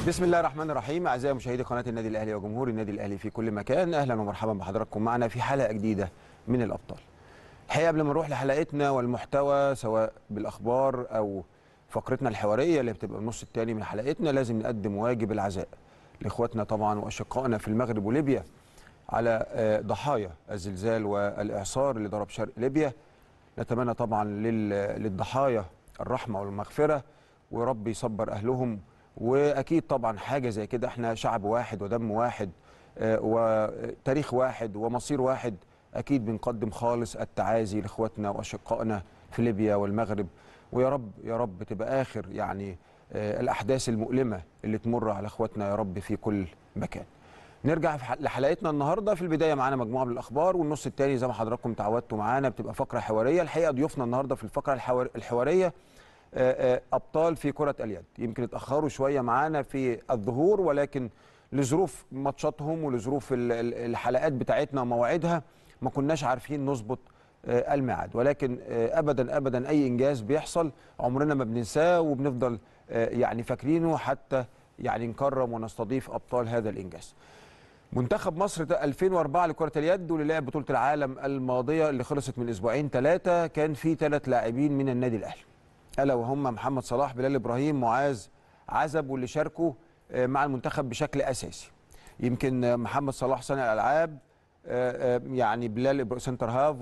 بسم الله الرحمن الرحيم اعزائي مشاهدي قناه النادي الاهلي وجمهور النادي الاهلي في كل مكان اهلا ومرحبا بحضراتكم معنا في حلقه جديده من الابطال الحقيقه قبل ما نروح لحلقتنا والمحتوى سواء بالاخبار او فقرتنا الحواريه اللي بتبقى النص الثاني من حلقتنا لازم نقدم واجب العزاء لاخواتنا طبعا واشقائنا في المغرب وليبيا على آه، ضحايا الزلزال والاعصار اللي ضرب شرق ليبيا نتمنى طبعا لل- للضحايا الرحمه والمغفره ورب يصبر اهلهم واكيد طبعا حاجه زي كده احنا شعب واحد ودم واحد آه، وتاريخ واحد ومصير واحد اكيد بنقدم خالص التعازي لاخواتنا واشقائنا في ليبيا والمغرب ويا رب يا رب تبقى اخر يعني آه، الاحداث المؤلمه اللي تمر على اخواتنا يا رب في كل مكان. نرجع في ح- لحلقتنا النهارده في البدايه معانا مجموعه من الاخبار والنص الثاني زي ما حضراتكم تعودتوا معانا بتبقى فقره حواريه الحقيقه ضيوفنا النهارده في الفقره الحوار- الحواريه آه، آه، ابطال في كره اليد يمكن اتاخروا شويه معانا في الظهور ولكن لظروف ماتشاتهم ولظروف ال- ال- الحلقات بتاعتنا ومواعيدها ما كناش عارفين نظبط آه، الميعاد ولكن آه، ابدا ابدا اي انجاز بيحصل عمرنا ما بننساه وبنفضل آه، يعني فاكرينه حتى يعني نكرم ونستضيف ابطال هذا الانجاز. منتخب مصر ده 2004 لكرة اليد واللي لعب بطولة العالم الماضية اللي خلصت من اسبوعين ثلاثة كان في ثلاث لاعبين من النادي الاهلي. الا وهم محمد صلاح، بلال ابراهيم، معاذ عزب واللي شاركوا آه، مع المنتخب بشكل اساسي. يمكن آه، محمد صلاح صانع الالعاب آه، آه، يعني بلال إبر- سنتر هاف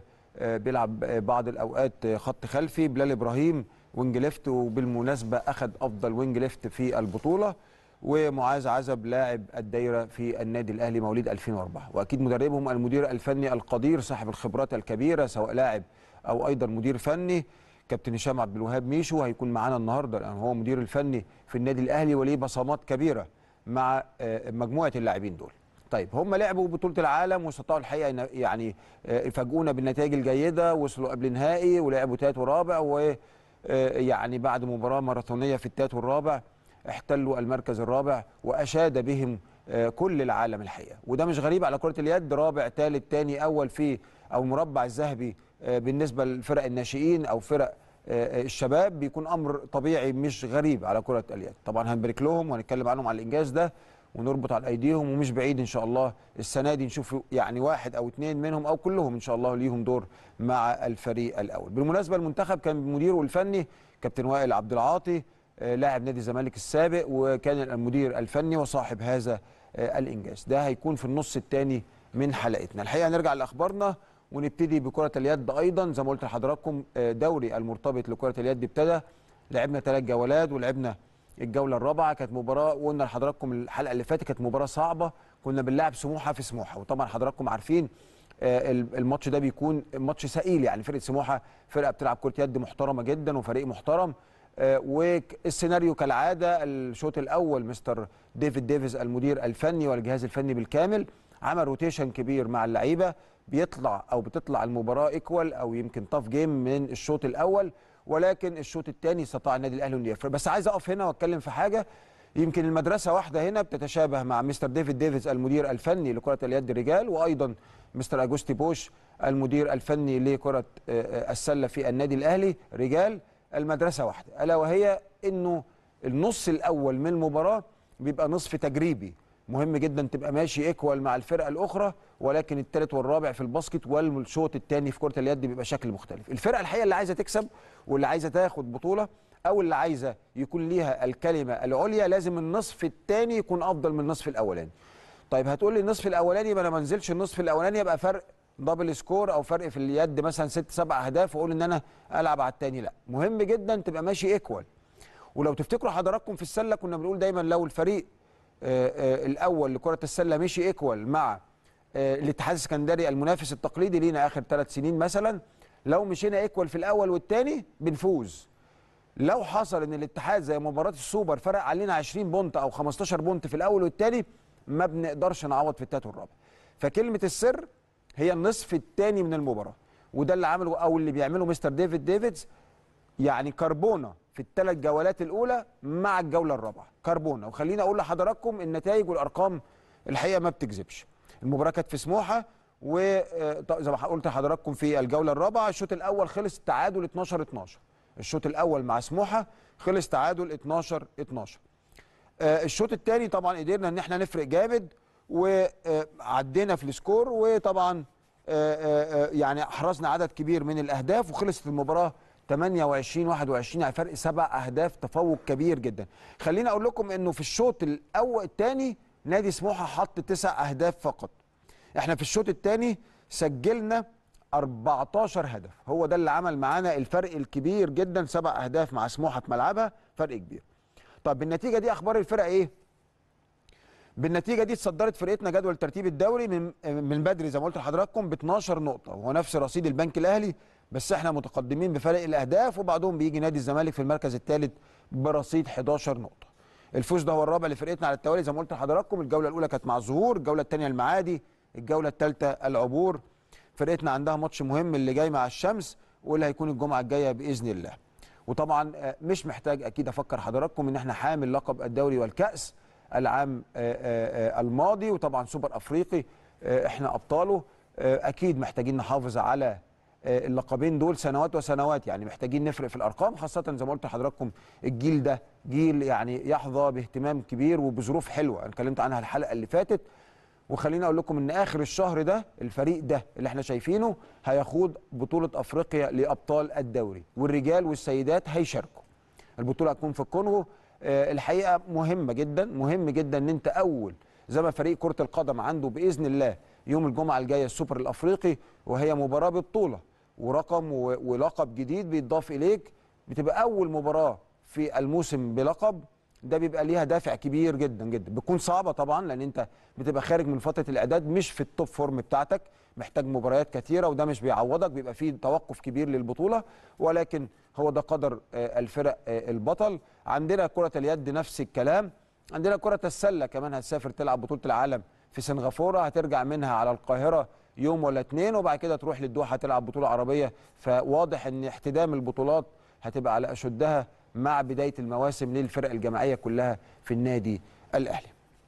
وبيلعب بعض الاوقات آه، خط خلفي، بلال ابراهيم وينج ليفت وبالمناسبه اخذ افضل وينج ليفت في البطوله. ومعاذ عزب لاعب الدايره في النادي الاهلي مواليد 2004 واكيد مدربهم المدير الفني القدير صاحب الخبرات الكبيره سواء لاعب او ايضا مدير فني كابتن هشام عبد الوهاب ميشو هيكون معانا النهارده لان هو مدير الفني في النادي الاهلي وليه بصمات كبيره مع آه، مجموعه اللاعبين دول طيب هم لعبوا بطوله العالم واستطاعوا الحقيقه إن- يعني آه، يفاجئونا بالنتائج الجيده وصلوا قبل نهائي ولعبوا تالت ورابع و آه، يعني بعد مباراه ماراثونيه في التالت والرابع احتلوا المركز الرابع واشاد بهم آه، كل العالم الحقيقه وده مش غريب على كره اليد رابع ثالث ثاني اول في او المربع الذهبي آه، بالنسبه لفرق الناشئين او فرق آه، الشباب بيكون امر طبيعي مش غريب على كره اليد طبعا هنبارك لهم وهنتكلم عنهم على الانجاز ده ونربط على ايديهم ومش بعيد ان شاء الله السنه دي نشوف يعني واحد او اثنين منهم او كلهم ان شاء الله ليهم دور مع الفريق الاول بالمناسبه المنتخب كان مديره الفني كابتن وائل عبد العاطي آه، لاعب نادي الزمالك السابق وكان المدير الفني وصاحب هذا آه، الانجاز ده هيكون في النص الثاني من حلقتنا الحقيقه نرجع لاخبارنا ونبتدي بكره اليد ايضا زي ما قلت لحضراتكم آه، دوري المرتبط لكره اليد ابتدى لعبنا ثلاث جولات ولعبنا الجوله الرابعه كانت مباراه وقلنا لحضراتكم الحلقه اللي فاتت كانت مباراه صعبه كنا بنلعب سموحه في سموحه وطبعا حضراتكم عارفين آه، ال- الماتش ده بيكون ماتش ثقيل يعني فرقه سموحه فرقه بتلعب كره يد محترمه جدا وفريق محترم آه، والسيناريو كالعاده الشوط الاول مستر ديفيد ديفيز المدير الفني والجهاز الفني بالكامل عمل روتيشن كبير مع اللعيبه بيطلع او بتطلع المباراه ايكوال او يمكن طاف جيم من الشوط الاول ولكن الشوط الثاني استطاع النادي الاهلي انه يفرق بس عايز اقف هنا واتكلم في حاجه يمكن المدرسه واحده هنا بتتشابه مع مستر ديفيد ديفيز المدير الفني لكره اليد الرجال وايضا مستر اجوستي بوش المدير الفني لكره آه، آه، السله في النادي الاهلي رجال المدرسه واحده الا وهي انه النص الاول من المباراه بيبقى نصف تجريبي مهم جدا تبقى ماشي ايكوال مع الفرقه الاخرى ولكن الثالث والرابع في الباسكت والشوط الثاني في كره اليد بيبقى شكل مختلف الفرقه الحقيقه اللي عايزه تكسب واللي عايزه تاخد بطوله او اللي عايزه يكون ليها الكلمه العليا لازم النصف الثاني يكون افضل من النصف الاولاني طيب هتقول لي النصف الاولاني يبقى انا ما انزلش النصف الاولاني يبقى فرق دبل سكور او فرق في اليد مثلا ست سبع اهداف واقول ان انا العب على الثاني لا مهم جدا تبقى ماشي ايكوال ولو تفتكروا حضراتكم في السله كنا بنقول دايما لو الفريق آه، آه، الاول لكره السله مشي ايكوال مع آه، الاتحاد السكندري المنافس التقليدي لينا اخر ثلاث سنين مثلا لو مشينا ايكوال في الاول والثاني بنفوز لو حصل ان الاتحاد زي مباراه السوبر فرق علينا 20 بونت او 15 بونت في الاول والثاني ما بنقدرش نعوض في الثالث والرابع فكلمه السر هي النصف الثاني من المباراه وده اللي عمله او اللي بيعمله مستر ديفيد ديفيدز يعني كربونه في الثلاث جولات الاولى مع الجوله الرابعه كربونه وخليني اقول لحضراتكم النتائج والارقام الحقيقه ما بتكذبش المباراه كانت في سموحه وزي ما قلت لحضراتكم في الجوله الرابعه الشوط الاول خلص تعادل 12 12 الشوط الاول مع سموحه خلص تعادل 12 12 آه، الشوط الثاني طبعا قدرنا ان احنا نفرق جامد وعدينا في السكور وطبعا آه، آه، آه، يعني احرزنا عدد كبير من الاهداف وخلصت المباراه 28 21 على فرق سبع اهداف تفوق كبير جدا خليني اقول لكم انه في الشوط الاول الثاني نادي سموحه حط تسع اهداف فقط احنا في الشوط الثاني سجلنا 14 هدف هو ده اللي عمل معانا الفرق الكبير جدا سبع اهداف مع سموحه في ملعبها فرق كبير طب بالنتيجه دي اخبار الفرقه ايه بالنتيجه دي اتصدرت فرقتنا جدول ترتيب الدوري من من بدري زي ما قلت لحضراتكم ب 12 نقطه وهو نفس رصيد البنك الاهلي بس احنا متقدمين بفرق الاهداف وبعدهم بيجي نادي الزمالك في المركز الثالث برصيد 11 نقطه الفوز ده هو الرابع لفرقتنا على التوالي زي ما قلت لحضراتكم الجوله الاولى كانت مع الظهور الجوله الثانيه المعادي الجوله الثالثه العبور فرقتنا عندها ماتش مهم اللي جاي مع الشمس واللي هيكون الجمعه الجايه باذن الله وطبعا آه، مش محتاج اكيد افكر حضراتكم ان احنا حامل لقب الدوري والكاس العام آه، آه، آه، الماضي وطبعا سوبر افريقي آه، احنا ابطاله آه، اكيد محتاجين نحافظ على آه، اللقبين دول سنوات وسنوات يعني محتاجين نفرق في الارقام خاصه زي ما قلت لحضراتكم الجيل ده جيل يعني يحظى باهتمام كبير وبظروف حلوه انا اتكلمت عنها الحلقه اللي فاتت وخليني اقول لكم ان اخر الشهر ده الفريق ده اللي احنا شايفينه هيخوض بطوله افريقيا لابطال الدوري والرجال والسيدات هيشاركوا البطوله هتكون في الكونغو آه، الحقيقه مهمه جدا مهم جدا ان انت اول زي ما فريق كره القدم عنده باذن الله يوم الجمعه الجايه السوبر الافريقي وهي مباراه ببطوله ورقم و- ولقب جديد بيتضاف اليك بتبقى اول مباراه في الموسم بلقب ده بيبقى ليها دافع كبير جدا جدا بتكون صعبه طبعا لان انت بتبقى خارج من فتره الاعداد مش في التوب فورم بتاعتك محتاج مباريات كثيره وده مش بيعوضك بيبقى فيه توقف كبير للبطوله ولكن هو ده قدر آه، الفرق آه، البطل عندنا كره اليد نفس الكلام عندنا كره السله كمان هتسافر تلعب بطوله العالم في سنغافوره هترجع منها على القاهره يوم ولا اتنين وبعد كده تروح للدوحه تلعب بطوله عربيه فواضح ان احتدام البطولات هتبقى على اشدها مع بدايه المواسم للفرق الجماعيه كلها في النادي الاهلي.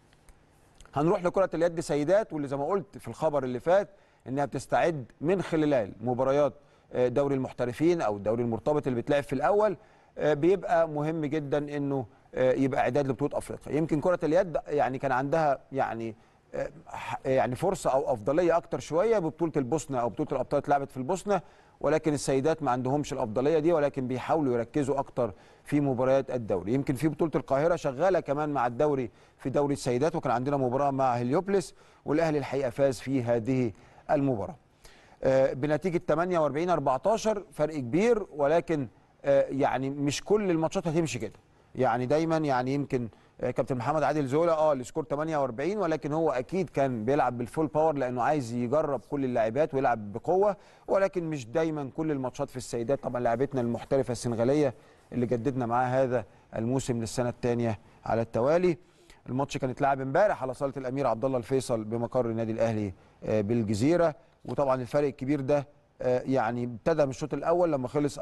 هنروح لكره اليد سيدات واللي زي ما قلت في الخبر اللي فات انها بتستعد من خلال مباريات آه، دوري المحترفين او الدوري المرتبط اللي بيتلعب في الاول آه، بيبقى مهم جدا انه آه، يبقى اعداد لبطوله افريقيا يمكن كره اليد يعني كان عندها يعني آه، ح- يعني فرصه او افضليه اكتر شويه ببطوله البوسنه او بطوله الابطال اتلعبت في البوسنه ولكن السيدات ما عندهمش الافضليه دي ولكن بيحاولوا يركزوا اكتر في مباريات الدوري يمكن في بطوله القاهره شغاله كمان مع الدوري في دوري السيدات وكان عندنا مباراه مع هليوبلس والاهلي الحقيقه فاز في هذه المباراه آه، بنتيجه 48 14 فرق كبير ولكن آه، يعني مش كل الماتشات هتمشي كده يعني دايما يعني يمكن آه، كابتن محمد عادل زولا اه السكور 48 ولكن هو اكيد كان بيلعب بالفول باور لانه عايز يجرب كل اللاعبات ويلعب بقوه ولكن مش دايما كل الماتشات في السيدات طبعا لاعبتنا المحترفه السنغاليه اللي جددنا معاها هذا الموسم للسنه الثانيه على التوالي الماتش كان اتلعب امبارح على صاله الامير عبد الله الفيصل بمقر النادي الاهلي آه، بالجزيره وطبعا الفرق الكبير ده آه، يعني ابتدى من الشوط الاول لما خلص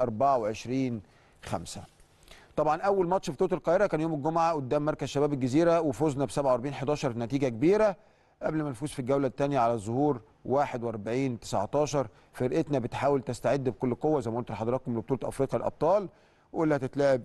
24 5 طبعا اول ماتش في بطوله القاهره كان يوم الجمعه قدام مركز شباب الجزيره وفوزنا ب 47 11 نتيجه كبيره قبل ما نفوز في الجوله الثانيه على الظهور 41 19 فرقتنا بتحاول تستعد بكل قوه زي ما قلت لحضراتكم لبطوله افريقيا الابطال واللي هتتلعب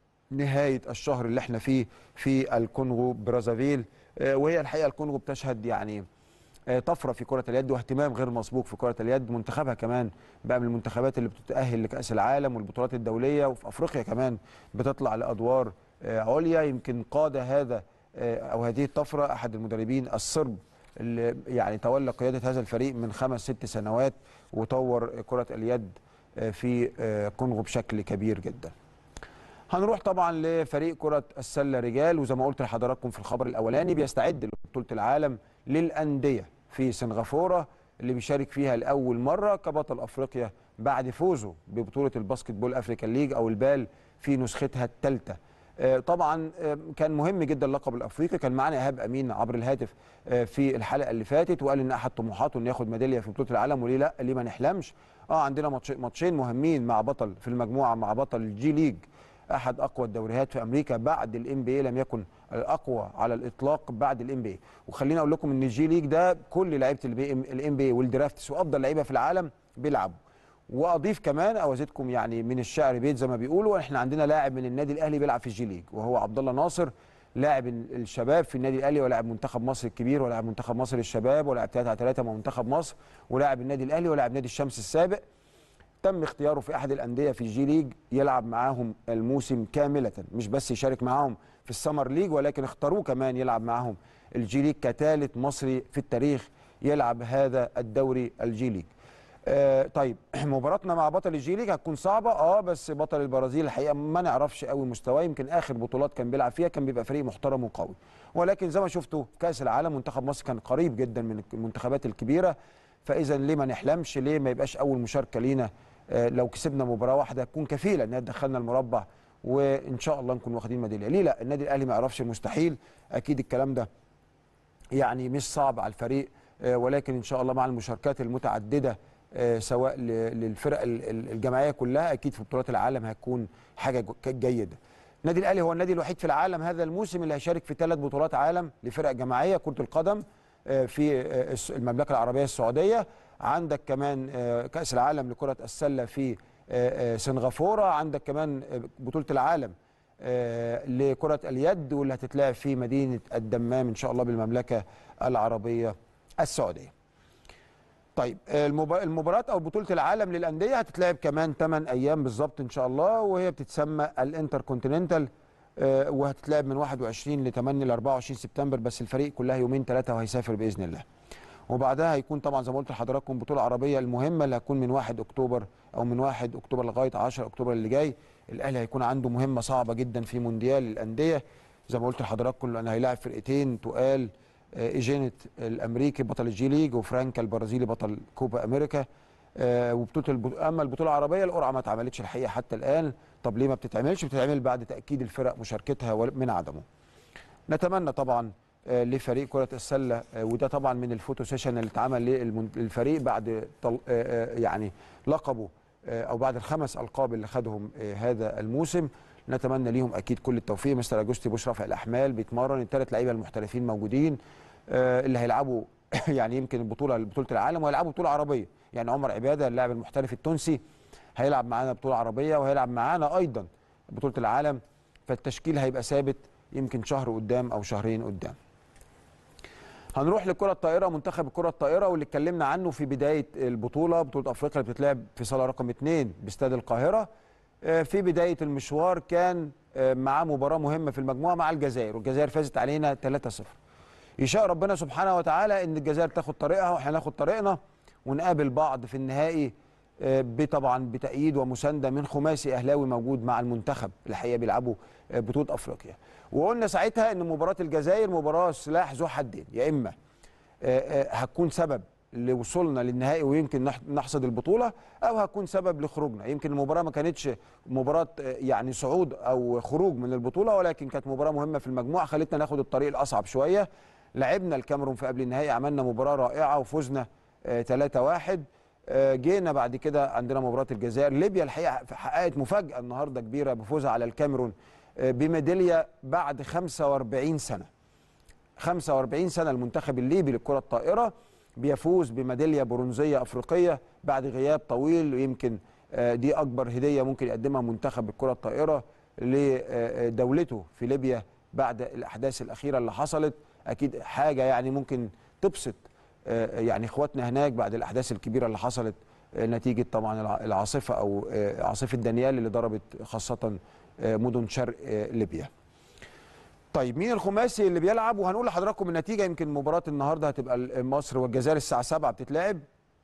نهايه الشهر اللي احنا فيه في الكونغو برازافيل آه، وهي الحقيقه الكونغو بتشهد يعني آه، طفره في كره اليد واهتمام غير مسبوق في كره اليد منتخبها كمان بقى من المنتخبات اللي بتتاهل لكاس العالم والبطولات الدوليه وفي افريقيا كمان بتطلع لادوار آه، عليا يمكن قاد هذا آه، او هذه الطفره احد المدربين الصرب اللي يعني تولى قياده هذا الفريق من خمس ست سنوات وطور كره اليد آه، في آه، كونغو بشكل كبير جدا. هنروح طبعا لفريق كرة السلة رجال وزي ما قلت لحضراتكم في الخبر الأولاني بيستعد لبطولة العالم للأندية في سنغافورة اللي بيشارك فيها لأول مرة كبطل أفريقيا بعد فوزه ببطولة الباسكت بول أفريكان ليج أو البال في نسختها الثالثة آه، طبعا آه، كان مهم جدا اللقب الافريقي كان معانا ايهاب امين عبر الهاتف آه، في الحلقه اللي فاتت وقال ان احد طموحاته انه ياخد ميداليه في بطوله العالم وليه لا ليه ما نحلمش اه عندنا ماتش ماتشين مهمين مع بطل في المجموعه مع بطل الجي ليج احد اقوى الدوريات في امريكا بعد الام بي لم يكن الاقوى على الاطلاق بعد الام بي وخليني اقول لكم ان الجي ليج ده كل لعيبه الام بي والدرافتس وافضل لعيبه في العالم بيلعبوا واضيف كمان او ازيدكم يعني من الشعر بيت زي ما بيقولوا احنا عندنا لاعب من النادي الاهلي بيلعب في الجي ليج وهو عبد الله ناصر لاعب ال- الشباب في النادي الاهلي ولاعب منتخب مصر الكبير ولاعب منتخب مصر الشباب ولاعب 3 على 3 مع منتخب مصر ولاعب النادي الاهلي ولاعب نادي الشمس السابق تم اختياره في احد الانديه في الجي ليج يلعب معاهم الموسم كامله مش بس يشارك معاهم في السمر ليج ولكن اختاروه كمان يلعب معاهم الجي ليج كثالث مصري في التاريخ يلعب هذا الدوري الجي ليج آه طيب مباراتنا مع بطل الجي ليج هتكون صعبه اه بس بطل البرازيل الحقيقه ما نعرفش قوي مستواه يمكن اخر بطولات كان بيلعب فيها كان بيبقى فريق محترم وقوي ولكن زي ما شفتوا في كاس العالم منتخب مصر كان قريب جدا من المنتخبات الكبيره فاذا ليه ما نحلمش ليه ما يبقاش اول مشاركه لينا آه، لو كسبنا مباراه واحده تكون كفيله انها تدخلنا المربع وان شاء الله نكون واخدين ميداليه ليه لا النادي الاهلي ما يعرفش المستحيل اكيد الكلام ده يعني مش صعب على الفريق آه، ولكن ان شاء الله مع المشاركات المتعدده آه، سواء ل- للفرق ال- ال- الجماعيه كلها اكيد في بطولات العالم هتكون حاجه جو- ك- جيده. النادي الاهلي هو النادي الوحيد في العالم هذا الموسم اللي هيشارك في ثلاث بطولات عالم لفرق جماعيه كره القدم آه، في آه، الس- المملكه العربيه السعوديه عندك كمان آه، كاس العالم لكره السله في آه، آه، سنغافوره عندك كمان آه، بطوله العالم آه، لكرة اليد واللي هتتلعب في مدينة الدمام إن شاء الله بالمملكة العربية السعودية طيب آه، المب- المباراة أو بطولة العالم للأندية هتتلعب كمان 8 أيام بالظبط إن شاء الله وهي بتتسمى الانتر كونتيننتال آه، وهتتلعب من 21 ل 8 ل 24 سبتمبر بس الفريق كلها يومين ثلاثة وهيسافر بإذن الله وبعدها هيكون طبعا زي ما قلت لحضراتكم بطوله عربيه المهمه اللي هتكون من 1 اكتوبر او من 1 اكتوبر لغايه 10 اكتوبر اللي جاي الاهلي هيكون عنده مهمه صعبه جدا في مونديال الانديه زي ما قلت لحضراتكم لان هيلاعب فرقتين تقال آه، ايجينت الامريكي بطل الجي ليج وفرانكا البرازيلي بطل كوبا امريكا آه، وبطوله الب... اما البطوله العربيه القرعه ما اتعملتش الحقيقه حتى الان طب ليه ما بتتعملش بتتعمل بعد تاكيد الفرق مشاركتها ول- من عدمه نتمنى طبعا آه، لفريق كرة السلة آه، وده طبعا من الفوتو سيشن اللي اتعمل للمن- للفريق بعد طل- آه، آه، يعني لقبه آه، او بعد الخمس القاب اللي خدهم آه، هذا الموسم نتمنى ليهم اكيد كل التوفيق مستر اجوستي بوش رافع الاحمال بيتمرن الثلاث لعيبه المحترفين موجودين آه، اللي هيلعبوا يعني يمكن البطوله بطوله العالم وهيلعبوا بطوله عربيه يعني عمر عباده اللاعب المحترف التونسي هيلعب معانا بطوله عربيه وهيلعب معانا ايضا بطوله العالم فالتشكيل هيبقى ثابت يمكن شهر قدام او شهرين قدام هنروح لكرة الطائرة منتخب الكرة الطائرة واللي اتكلمنا عنه في بداية البطولة بطولة أفريقيا اللي بتتلعب في صالة رقم 2 باستاد القاهرة آه، في بداية المشوار كان آه، معاه مباراة مهمة في المجموعة مع الجزائر والجزائر فازت علينا 3-0 يشاء ربنا سبحانه وتعالى ان الجزائر تاخد طريقها واحنا ناخد طريقنا ونقابل بعض في النهائي آه، بطبعا بتأييد ومساندة من خماسي أهلاوي موجود مع المنتخب الحقيقة بيلعبوا آه، بطولة أفريقيا وقلنا ساعتها ان مباراة الجزائر مباراة سلاح ذو حدين يا إما آه، آه، هتكون سبب لوصولنا للنهائي ويمكن نح- نحصد البطوله او هتكون سبب لخروجنا يمكن المباراه ما كانتش مباراه آه، يعني صعود او خروج من البطوله ولكن كانت مباراه مهمه في المجموعه خلتنا ناخد الطريق الاصعب شويه لعبنا الكاميرون في قبل النهائي عملنا مباراه رائعه وفزنا 3-1 جينا بعد كده عندنا مباراه الجزائر ليبيا الحقيقه حققت مفاجاه النهارده كبيره بفوزها على الكاميرون آه، بميداليه بعد 45 سنه 45 سنة المنتخب الليبي للكرة الطائرة بيفوز بميدالية برونزية أفريقية بعد غياب طويل ويمكن آه، دي أكبر هدية ممكن يقدمها منتخب الكرة الطائرة لدولته في ليبيا بعد الأحداث الأخيرة اللي حصلت أكيد حاجة يعني ممكن تبسط آه، يعني إخواتنا هناك بعد الأحداث الكبيرة اللي حصلت آه، نتيجة طبعا الع- العاصفة أو آه، عاصفة دانيال اللي ضربت خاصة آه، مدن شرق آه، ليبيا طيب مين الخماسي اللي بيلعب وهنقول لحضراتكم النتيجه يمكن مباراه النهارده هتبقى ال- مصر والجزائر الساعه 7 بتتلعب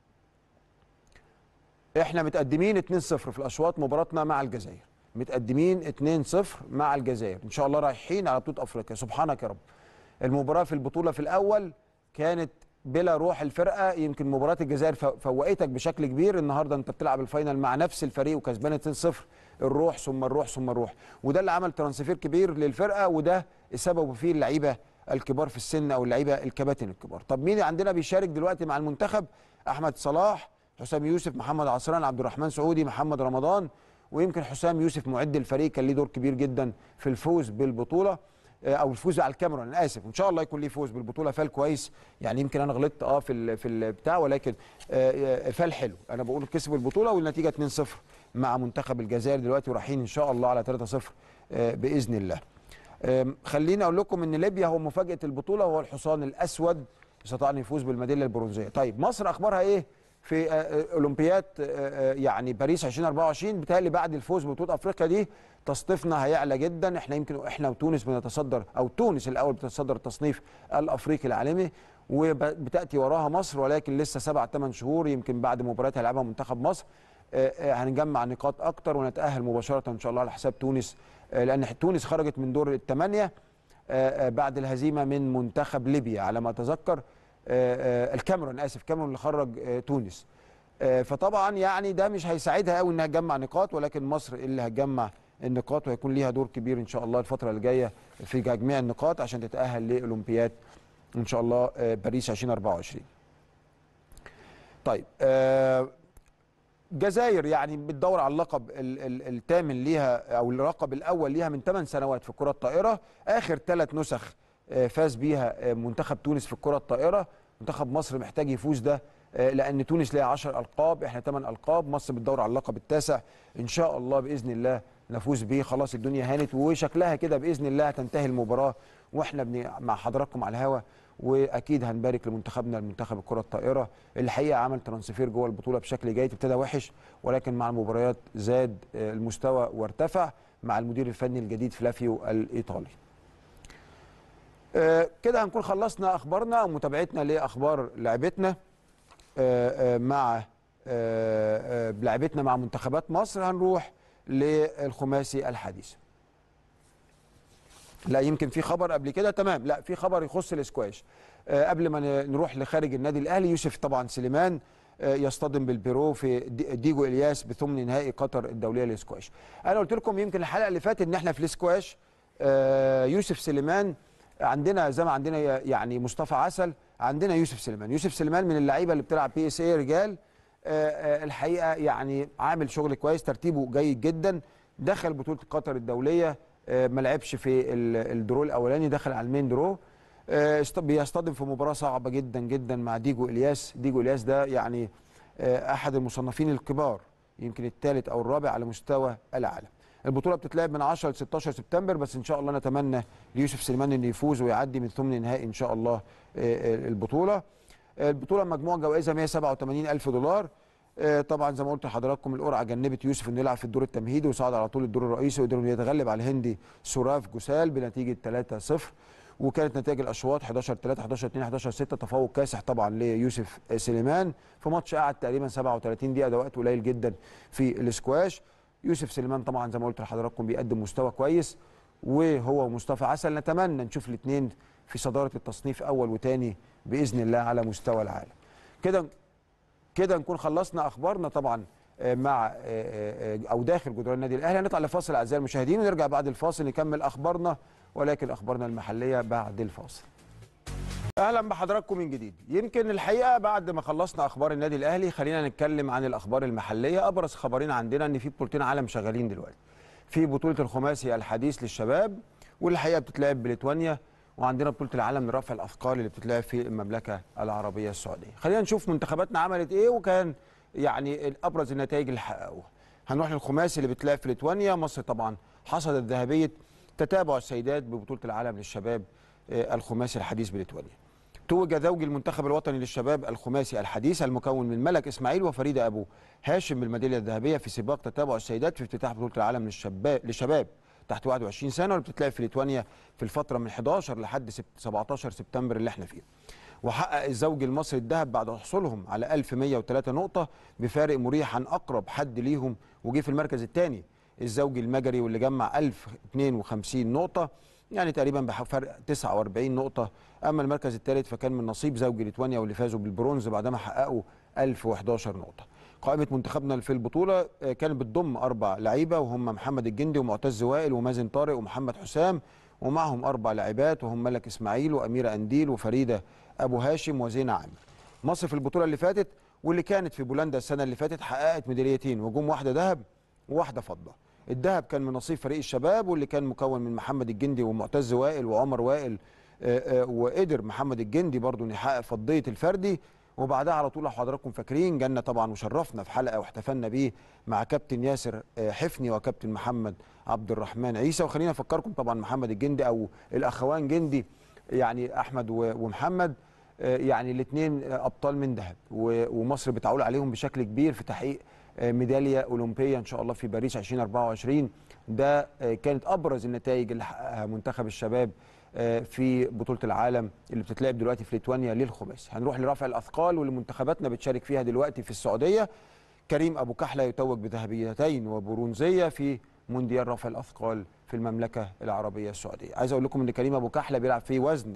احنا متقدمين 2-0 في الاشواط مباراتنا مع الجزائر متقدمين 2-0 مع الجزائر ان شاء الله رايحين على بطوله افريقيا سبحانك يا رب المباراه في البطوله في الاول كانت بلا روح الفرقه يمكن مباراه الجزائر ف- فوقتك بشكل كبير النهارده انت بتلعب الفاينل مع نفس الفريق وكسبان 2-0 الروح ثم الروح ثم الروح وده اللي عمل ترانسفير كبير للفرقه وده السبب فيه اللعيبه الكبار في السن او اللعيبه الكباتن الكبار طب مين عندنا بيشارك دلوقتي مع المنتخب احمد صلاح حسام يوسف محمد عصران عبد الرحمن سعودي محمد رمضان ويمكن حسام يوسف معد الفريق كان ليه دور كبير جدا في الفوز بالبطوله آه، او الفوز على الكاميرون انا اسف ان شاء الله يكون ليه فوز بالبطوله فال كويس يعني يمكن انا غلطت اه في ال- في البتاع ولكن آه، آه، فال حلو انا بقول كسب البطوله والنتيجه 2-0 مع منتخب الجزائر دلوقتي ورايحين ان شاء الله على 3-0 آه، باذن الله أم، خليني اقول لكم ان ليبيا هو مفاجاه البطوله وهو الحصان الاسود استطاع ان يفوز بالميداليه البرونزيه طيب مصر اخبارها ايه في آه، آه، اولمبياد آه، آه، يعني باريس 2024 بالتالي بعد الفوز ببطوله افريقيا دي تصنيفنا هيعلى جدا احنا يمكن احنا وتونس بنتصدر او تونس الاول بتتصدر التصنيف الافريقي العالمي وبتاتي وراها مصر ولكن لسه سبع ثمان شهور يمكن بعد مباريات هيلعبها منتخب مصر آه، آه، هنجمع نقاط اكتر ونتاهل مباشره ان شاء الله على حساب تونس آه، لان تونس خرجت من دور الثمانيه آه، آه، بعد الهزيمه من منتخب ليبيا على ما اتذكر آه، آه، الكاميرون اسف الكاميرون اللي خرج آه، تونس آه، فطبعا يعني ده مش هيساعدها قوي انها تجمع نقاط ولكن مصر اللي هتجمع النقاط وهيكون ليها دور كبير ان شاء الله الفتره اللي جايه في تجميع النقاط عشان تتاهل لاولمبياد ان شاء الله آه، باريس 2024 طيب آه، جزائر يعني بتدور على اللقب ال- ال- الثامن ليها او اللقب الاول ليها من 8 سنوات في الكره الطائره اخر ثلاث نسخ آه، فاز بيها آه، منتخب تونس في الكره الطائره منتخب مصر محتاج يفوز ده آه، لان تونس ليها 10 القاب احنا 8 القاب مصر بتدور على اللقب التاسع ان شاء الله باذن الله نفوز بيه خلاص الدنيا هانت وشكلها كده باذن الله هتنتهي المباراه واحنا بن- مع حضراتكم على الهوا واكيد هنبارك لمنتخبنا المنتخب الكره الطائره اللي الحقيقه عمل ترانسفير جوه البطوله بشكل جيد ابتدى وحش ولكن مع المباريات زاد آه، المستوى وارتفع مع المدير الفني الجديد فلافيو الايطالي آه، كده هنكون خلصنا اخبارنا ومتابعتنا لاخبار لعبتنا آه، آه، مع آه، آه، لعبتنا مع منتخبات مصر هنروح للخماسي الحديث لا يمكن في خبر قبل كده تمام لا في خبر يخص الاسكواش آه، قبل ما ن- نروح لخارج النادي الاهلي يوسف طبعا سليمان آه، يصطدم بالبيرو في دي- ديجو الياس بثمن نهائي قطر الدوليه للسكواش انا قلت لكم يمكن الحلقه اللي فاتت ان احنا في الاسكواش آه، يوسف سليمان عندنا زي ما عندنا يعني مصطفى عسل عندنا يوسف سليمان يوسف سليمان من اللعيبه اللي بتلعب بي اس اي رجال آه، آه، الحقيقه يعني عامل شغل كويس ترتيبه جيد جدا دخل بطوله قطر الدوليه آه، ما لعبش في ال- الدرو الاولاني دخل على المين درو آه، است- بيصطدم في مباراه صعبه جدا جدا مع ديجو الياس ديجو الياس ده يعني آه، احد المصنفين الكبار يمكن الثالث او الرابع على مستوى العالم البطوله بتتلعب من 10 ل 16 سبتمبر بس ان شاء الله نتمنى ليوسف سليمان انه يفوز ويعدي من ثمن نهائي ان شاء الله آه، آه، البطوله آه، البطوله مجموع جوائزها 187 الف دولار آه، طبعا زي ما قلت لحضراتكم القرعه جنبت يوسف انه يلعب في الدور التمهيدي وصعد على طول الدور الرئيسي وقدر انه يتغلب على الهندي سوراف جوسال بنتيجه 3-0 وكانت نتائج الاشواط 11 3 11 2 11 6 تفوق كاسح طبعا ليوسف سليمان في ماتش قعد تقريبا 37 دقيقه ده وقت قليل جدا في الاسكواش يوسف سليمان طبعا زي ما قلت لحضراتكم بيقدم مستوى كويس وهو ومصطفى عسل نتمنى نشوف الاثنين في صداره التصنيف اول وثاني باذن الله على مستوى العالم كده كده نكون خلصنا اخبارنا طبعا آه، مع آه، آه، او داخل جدران النادي الاهلي هنطلع لفاصل اعزائي المشاهدين ونرجع بعد الفاصل نكمل اخبارنا ولكن اخبارنا المحليه بعد الفاصل اهلا بحضراتكم من جديد يمكن الحقيقه بعد ما خلصنا اخبار النادي الاهلي خلينا نتكلم عن الاخبار المحليه ابرز خبرين عندنا ان في بطولتين عالم شغالين دلوقتي في بطوله الخماسي الحديث للشباب والحقيقه بتتلعب بليتوانيا وعندنا بطوله العالم لرفع الاثقال اللي بتتلعب في المملكه العربيه السعوديه خلينا نشوف منتخباتنا عملت ايه وكان يعني ابرز النتائج اللي حققوها هنروح للخماسي اللي بتلعب في ليتوانيا مصر طبعا حصدت ذهبيه تتابع السيدات ببطوله العالم للشباب آه، الخماسي الحديث بليتوانيا توج زوج المنتخب الوطني للشباب الخماسي الحديث المكون من ملك اسماعيل وفريده ابو هاشم بالميداليه الذهبيه في سباق تتابع السيدات في افتتاح بطوله العالم للشباب لشباب تحت 21 سنه واللي بتتلعب في ليتوانيا في الفتره من 11 لحد سبت- 17 سبتمبر اللي احنا فيه. وحقق الزوج المصري الذهب بعد حصولهم على 1103 نقطه بفارق مريح عن اقرب حد ليهم وجه في المركز الثاني الزوج المجري واللي جمع 1052 نقطه يعني تقريبا بفرق 49 نقطه اما المركز الثالث فكان من نصيب زوج ليتوانيا واللي فازوا بالبرونز بعدما حققوا 1011 نقطه قائمه منتخبنا في البطوله آه، كانت بتضم اربع لعيبه وهم محمد الجندي ومعتز وائل ومازن طارق ومحمد حسام ومعهم اربع لاعبات وهم ملك اسماعيل واميره انديل وفريده ابو هاشم وزينه عامر مصر في البطوله اللي فاتت واللي كانت في بولندا السنه اللي فاتت حققت ميداليتين وجم واحده ذهب وواحده فضه الذهب كان من نصيب فريق الشباب واللي كان مكون من محمد الجندي ومعتز وائل وعمر وائل آه، آه، وقدر محمد الجندي برضو انه يحقق فضيه الفردي وبعدها على طول لو حضراتكم فاكرين جالنا طبعا وشرفنا في حلقه واحتفلنا بيه مع كابتن ياسر آه، حفني وكابتن محمد عبد الرحمن عيسى وخلينا افكركم طبعا محمد الجندي او الاخوان جندي يعني احمد و- ومحمد آه، يعني الاثنين ابطال من ذهب و- ومصر بتعول عليهم بشكل كبير في تحقيق آه، ميداليه اولمبيه ان شاء الله في باريس 2024 ده آه، كانت ابرز النتائج اللي حققها منتخب الشباب آه، في بطوله العالم اللي بتتلعب دلوقتي في ليتوانيا للخماسي هنروح لرفع الاثقال واللي منتخباتنا بتشارك فيها دلوقتي في السعوديه كريم ابو كحله يتوج بذهبيتين وبرونزيه في مونديال رفع الاثقال في المملكه العربيه السعوديه عايز اقول لكم ان كريم ابو كحله بيلعب في وزن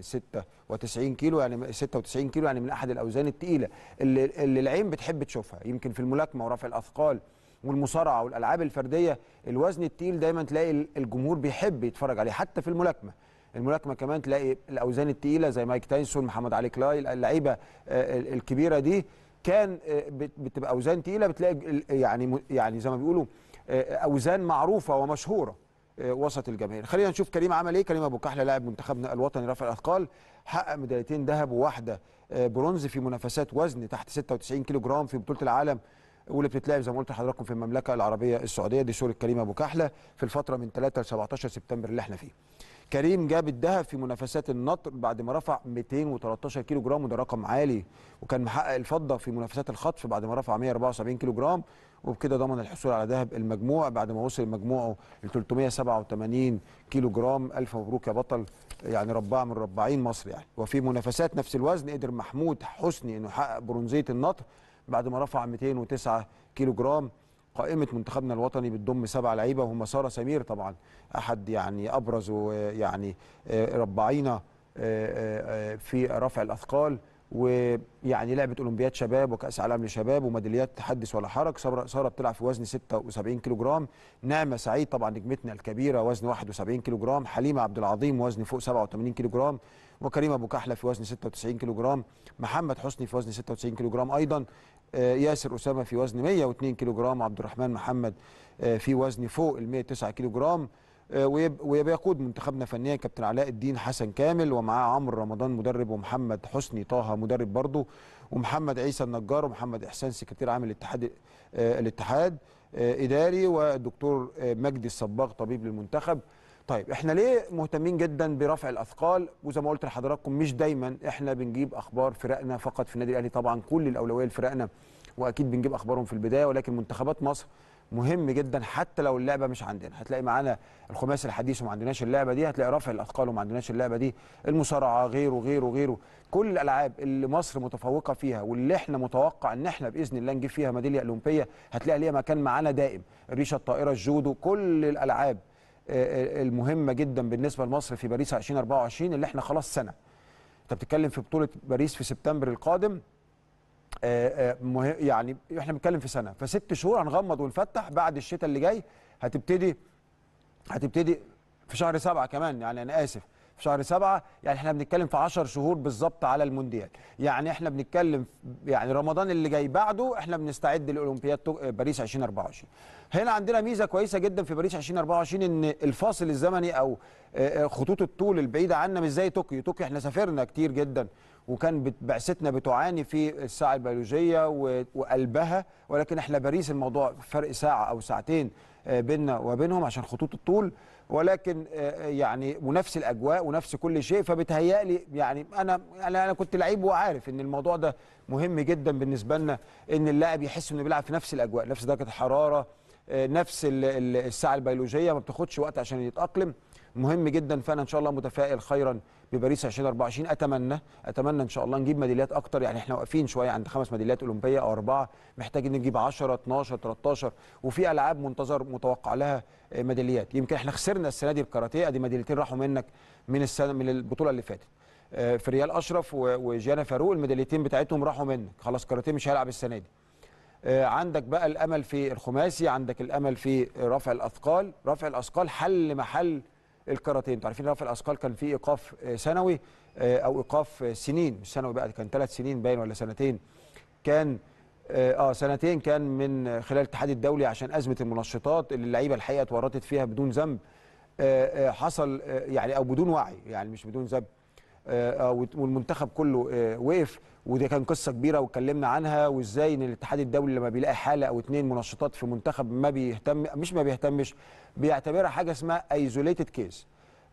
96 كيلو يعني 96 كيلو يعني من احد الاوزان الثقيله اللي, اللي العين بتحب تشوفها يمكن في الملاكمه ورفع الاثقال والمصارعه والالعاب الفرديه الوزن الثقيل دايما تلاقي الجمهور بيحب يتفرج عليه حتى في الملاكمه الملاكمه كمان تلاقي الاوزان الثقيله زي مايك تايسون محمد علي كلاي اللعيبه آه، الكبيره دي كان آه، بت- بتبقى اوزان تقيله بتلاقي ال- يعني م- يعني زي ما بيقولوا آه، اوزان معروفه ومشهوره آه، وسط الجماهير خلينا نشوف كريم عمل ايه كريم ابو كحله لاعب منتخبنا الوطني رفع الاثقال حقق ميداليتين ذهب وواحده آه، برونز في منافسات وزن تحت 96 كيلو جرام في بطوله العالم واللي بتتلعب زي ما قلت لحضراتكم في المملكه العربيه السعوديه دي صوره كريم ابو كحله في الفتره من 3 ل 17 سبتمبر اللي احنا فيه كريم جاب الذهب في منافسات النطر بعد ما رفع 213 كيلو جرام وده رقم عالي وكان محقق الفضه في منافسات الخطف بعد ما رفع 174 كيلو جرام وبكده ضمن الحصول على ذهب المجموع بعد ما وصل مجموعه ل 387 كيلو جرام الف مبروك يا بطل يعني رباع من رباعين مصر يعني وفي منافسات نفس الوزن قدر محمود حسني انه يحقق برونزيه النطر بعد ما رفع 209 كيلو جرام قائمة منتخبنا الوطني بتضم سبع لعيبة وهم سارة سمير طبعا أحد يعني أبرز ويعني آه، رباعينا آه، آه، آه، في رفع الأثقال ويعني لعبة أولمبياد شباب وكأس عالم لشباب وميداليات حدث ولا حرج سارة سارة بتلعب في وزن 76 كيلو جرام نعمة سعيد طبعا نجمتنا الكبيرة وزن 71 كيلو جرام حليمة عبد العظيم وزن فوق 87 كيلو جرام وكريم أبو كحلة في وزن 96 كيلو جرام محمد حسني في وزن 96 كيلو جرام أيضا آه، ياسر أسامة في وزن 102 كيلو جرام عبد الرحمن محمد آه، في وزن فوق ال 109 كيلو جرام آه، ويب- وبيقود منتخبنا فنيا كابتن علاء الدين حسن كامل ومعاه عمرو رمضان مدرب ومحمد حسني طه مدرب برضه ومحمد عيسى النجار ومحمد احسان سكرتير عام الاتحاد آه، الاتحاد آه، اداري والدكتور آه، مجدي الصباغ طبيب للمنتخب طيب احنا ليه مهتمين جدا برفع الاثقال وزي ما قلت لحضراتكم مش دايما احنا بنجيب اخبار فرقنا فقط في النادي الاهلي طبعا كل الاولويه لفرقنا واكيد بنجيب اخبارهم في البدايه ولكن منتخبات مصر مهم جدا حتى لو اللعبه مش عندنا هتلاقي معانا الخماسي الحديث وما عندناش اللعبه دي هتلاقي رفع الاثقال وما عندناش اللعبه دي المصارعه غيره غيره غيره كل الالعاب اللي مصر متفوقه فيها واللي احنا متوقع ان احنا باذن الله نجيب فيها ميداليه اولمبيه هتلاقي ليها مكان معانا دائم الريشه الطائره الجودو كل الالعاب آه، آه، المهمه جدا بالنسبه لمصر في باريس 2024 اللي احنا خلاص سنه انت بتتكلم في بطوله باريس في سبتمبر القادم آه، آه، مه- يعني احنا بنتكلم في سنه فست شهور هنغمض ونفتح بعد الشتاء اللي جاي هتبتدي هتبتدي في شهر سبعة كمان يعني انا اسف في شهر سبعة يعني احنا بنتكلم في 10 شهور بالظبط على المونديال يعني احنا بنتكلم في- يعني رمضان اللي جاي بعده احنا بنستعد لاولمبياد تو- باريس 2024 هنا عندنا ميزه كويسه جدا في باريس 2024 ان الفاصل الزمني او آه، آه، خطوط الطول البعيده عنا مش زي طوكيو طوكيو احنا سافرنا كتير جدا وكان بت- بعثتنا بتعاني في الساعه البيولوجيه و- وقلبها ولكن احنا باريس الموضوع فرق ساعه او ساعتين آه، بيننا وبينهم عشان خطوط الطول ولكن آه، يعني ونفس الاجواء ونفس كل شيء فبتهيألي يعني انا يعني انا كنت لعيب وعارف ان الموضوع ده مهم جدا بالنسبه لنا ان اللاعب يحس انه بيلعب في نفس الاجواء نفس درجه الحراره آه، نفس ال- ال- الساعه البيولوجيه ما بتاخدش وقت عشان يتاقلم مهم جدا فانا ان شاء الله متفائل خيرا بباريس 2024 اتمنى اتمنى ان شاء الله نجيب ميداليات اكتر يعني احنا واقفين شويه عند خمس ميداليات اولمبيه او اربعه محتاجين نجيب 10 12 13 وفي العاب منتظر متوقع لها آه، ميداليات يمكن احنا خسرنا السنه دي الكاراتيه ادي ميداليتين راحوا منك من السنه من البطوله اللي فاتت آه، في ريال اشرف و- وجيانا فاروق الميداليتين بتاعتهم راحوا منك خلاص كاراتيه مش هيلعب السنه دي آه، عندك بقى الامل في الخماسي عندك الامل في رفع الاثقال رفع الاثقال حل محل الكاراتيه انتوا عارفين رفع الاثقال كان فيه ايقاف آه، سنوي آه، او ايقاف آه، سنين مش سنوي بقى كان ثلاث سنين باين ولا سنتين كان اه آه، سنتين كان من خلال الاتحاد الدولي عشان ازمه المنشطات اللي اللعيبه الحقيقه اتورطت فيها بدون ذنب آه، آه، حصل آه، يعني او بدون وعي يعني مش بدون ذنب آه، آه، والمنتخب كله آه، وقف ودي كان قصه كبيره واتكلمنا عنها وازاي ان الاتحاد الدولي لما بيلاقي حاله او اتنين منشطات في منتخب ما بيهتم مش ما بيهتمش بيعتبرها حاجه اسمها ايزوليتد كيس